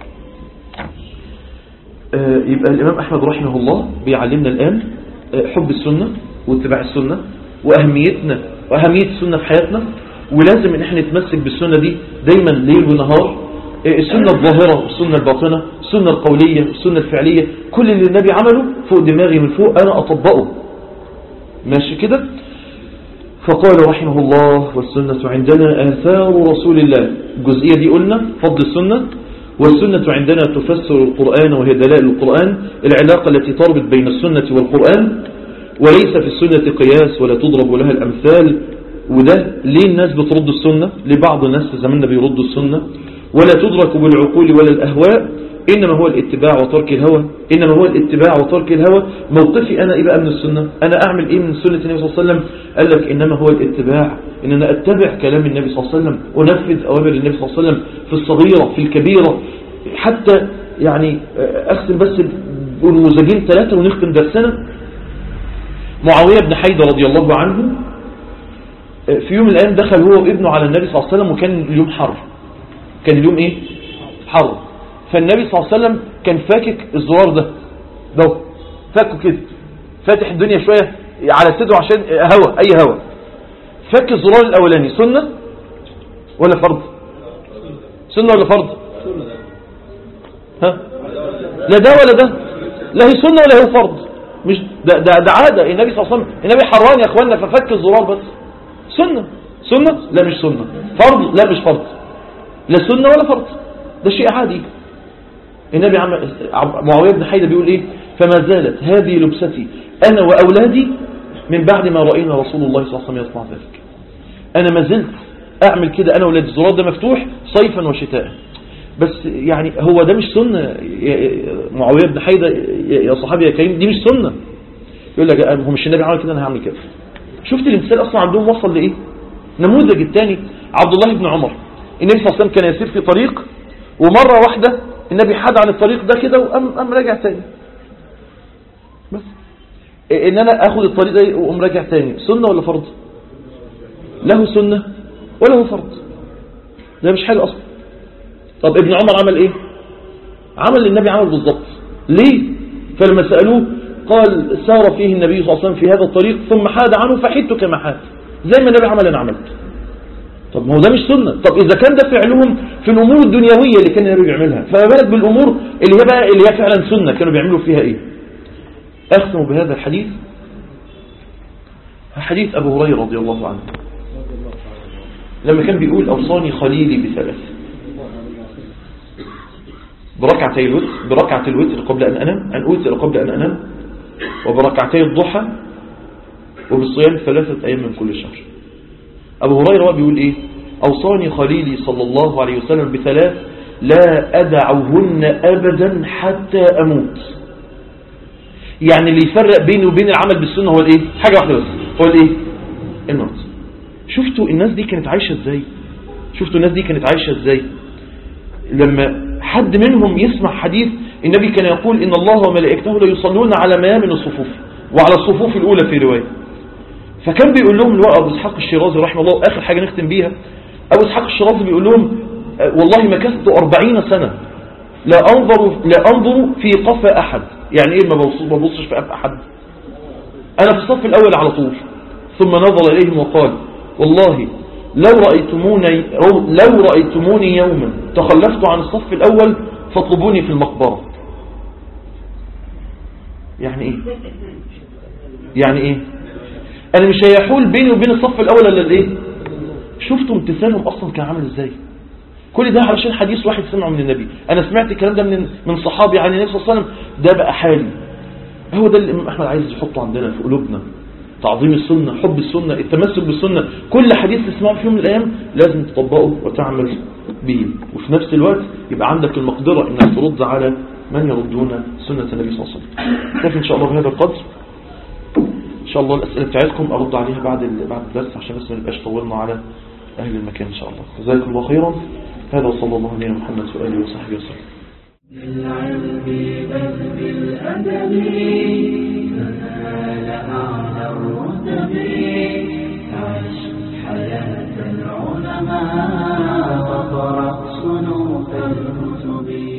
آه يبقى الإمام أحمد رحمه الله بيعلمنا الآن آه حب السنة واتباع السنة وأهميتنا وأهمية السنة في حياتنا ولازم ان احنا نتمسك بالسنة دي دايما ليل ونهار آه السنة الظاهرة والسنة الباطنة السنة القولية والسنة الفعلية كل اللي النبي عمله فوق دماغي من فوق أنا أطبقه ماشي كده فقال رحمه الله والسنة عندنا آثار رسول الله الجزئية دي قلنا فضل السنة والسنة عندنا تفسر القرآن وهي دلائل القرآن العلاقة التي تربط بين السنة والقرآن وليس في السنة قياس ولا تضرب لها الأمثال وده ليه الناس بترد السنة لبعض الناس في زماننا بيردوا السنة ولا تدرك بالعقول ولا الأهواء إنما هو الاتباع وترك الهوى إنما هو الاتباع وترك الهوى موقفي أنا إيه بقى من السنة أنا أعمل إيه من سنة النبي صلى الله عليه وسلم قال لك إنما هو الاتباع إن أنا أتبع كلام النبي صلى الله عليه وسلم ونفذ أوامر النبي صلى الله عليه وسلم في الصغيرة في الكبيرة حتى يعني أختم بس بنموذجين ثلاثة ونختم درسنا معاوية بن حيدة رضي الله عنه في يوم من الأيام دخل هو وابنه على النبي صلى الله عليه وسلم وكان اليوم حر كان اليوم إيه حر فالنبي صلى الله عليه وسلم كان فاكك الزرار ده ده فاكه كده فاتح الدنيا شوية على صدره عشان هوا أي هوا فك الزرار الأولاني سنة ولا فرض سنة ولا فرض ها لا ده ولا ده لا هي سنة ولا هي فرض مش ده, ده, ده عادة النبي صلى الله عليه وسلم النبي حران يا اخوانا ففك الزرار بس سنة سنة لا مش سنة فرض لا مش فرض لا سنة ولا فرض ده شيء عادي النبي عم... عم- معاوية بن حيدة بيقول ايه فما زالت هذه لبستي انا واولادي من بعد ما رأينا رسول الله صلى الله عليه وسلم يصنع ذلك انا ما زلت اعمل كده انا واولادي الزرار ده مفتوح صيفا وشتاء بس يعني هو ده مش سنة يا- يا- معاوية بن حيدة يا يا صحابي يا كريم دي مش سنة يقول لك آه، هو مش النبي عمل كده انا هعمل كده شفت الامثال اصلا عندهم وصل لايه نموذج الثاني عبد الله بن عمر النبي صلى الله عليه وسلم كان يسير في طريق ومرة واحدة النبي حاد عن الطريق ده كده وقام قام راجع تاني بس إيه ان انا اخد الطريق ده واقوم راجع تاني سنة ولا فرض له سنة وله فرض ده مش حاجة اصلا طب ابن عمر عمل ايه عمل اللي النبي عمل بالظبط ليه فلما سألوه قال سار فيه النبي صلى الله عليه وسلم في هذا الطريق ثم حاد عنه فحدت كما حاد زي ما النبي عمل انا عملت طب ما هو ده مش سنة طب إذا كان ده فعلهم في الأمور الدنيوية اللي كان النبي بيعملها فما بالك بالأمور اللي هي بقى اللي هي فعلا سنة كانوا بيعملوا فيها إيه أختم بهذا الحديث حديث أبو هريرة رضي الله عنه لما كان بيقول أوصاني خليلي بثلاث بركعتي الوتر بركعة الوتر قبل أن أنام أن أوتر قبل أن أنام وبركعتي الضحى وبالصيام ثلاثة أيام من كل شهر أبو هريرة بقى بيقول إيه أوصاني خليلي صلى الله عليه وسلم بثلاث لا أدعهن أبدا حتى أموت يعني اللي يفرق بيني وبين العمل بالسنة هو الإيه حاجة واحدة بس هو الإيه الموت شفتوا الناس دي كانت عايشة إزاي شفتوا الناس دي كانت عايشة إزاي لما حد منهم يسمع حديث النبي كان يقول إن الله وملائكته لا يصلون على ميامن الصفوف وعلى الصفوف الأولى في رواية فكان بيقول لهم الوقت أبو إسحاق الشيرازي رحمه الله آخر حاجة نختم بيها أبو إسحاق الشيرازي بيقول لهم آه، والله مكثت أربعين سنة لا أنظر, لا أنظر في قفا أحد يعني إيه ما ببص- ما ببصش في قفا أحد أنا في الصف الأول على طول ثم نظر إليهم وقال والله لو رأيتموني, لو رأيتموني يوما تخلفت عن الصف الأول فاطلبوني في المقبرة يعني إيه يعني إيه أنا مش هيحول بيني وبين الصف الأول إلا الإيه شفتوا امتثالهم أصلا كان عامل إزاي كل ده علشان حديث واحد سمعه من النبي أنا سمعت الكلام ده من من صحابي عن النبي صلى الله عليه وسلم ده بقى حالي هو ده اللي الإمام أحمد عايز يحطه عندنا في قلوبنا تعظيم السنة حب السنة التمسك بالسنة كل حديث تسمعه في يوم من الأيام لازم تطبقه وتعمل به وفي نفس الوقت يبقى عندك المقدرة انك ترد على من يردون سنة النبي صلى الله عليه وسلم كيف إن شاء الله بهذا القدر إن شاء الله الأسئلة بتاعتكم أرد عليها بعد ال- بعد الدرس عشان بس ما نبقاش طولنا على أهل المكان إن شاء الله جزاكم الله خيرا هذا وصلى الله عليه محمد وآله وصحبه وسلم بالعلم بل بالأدب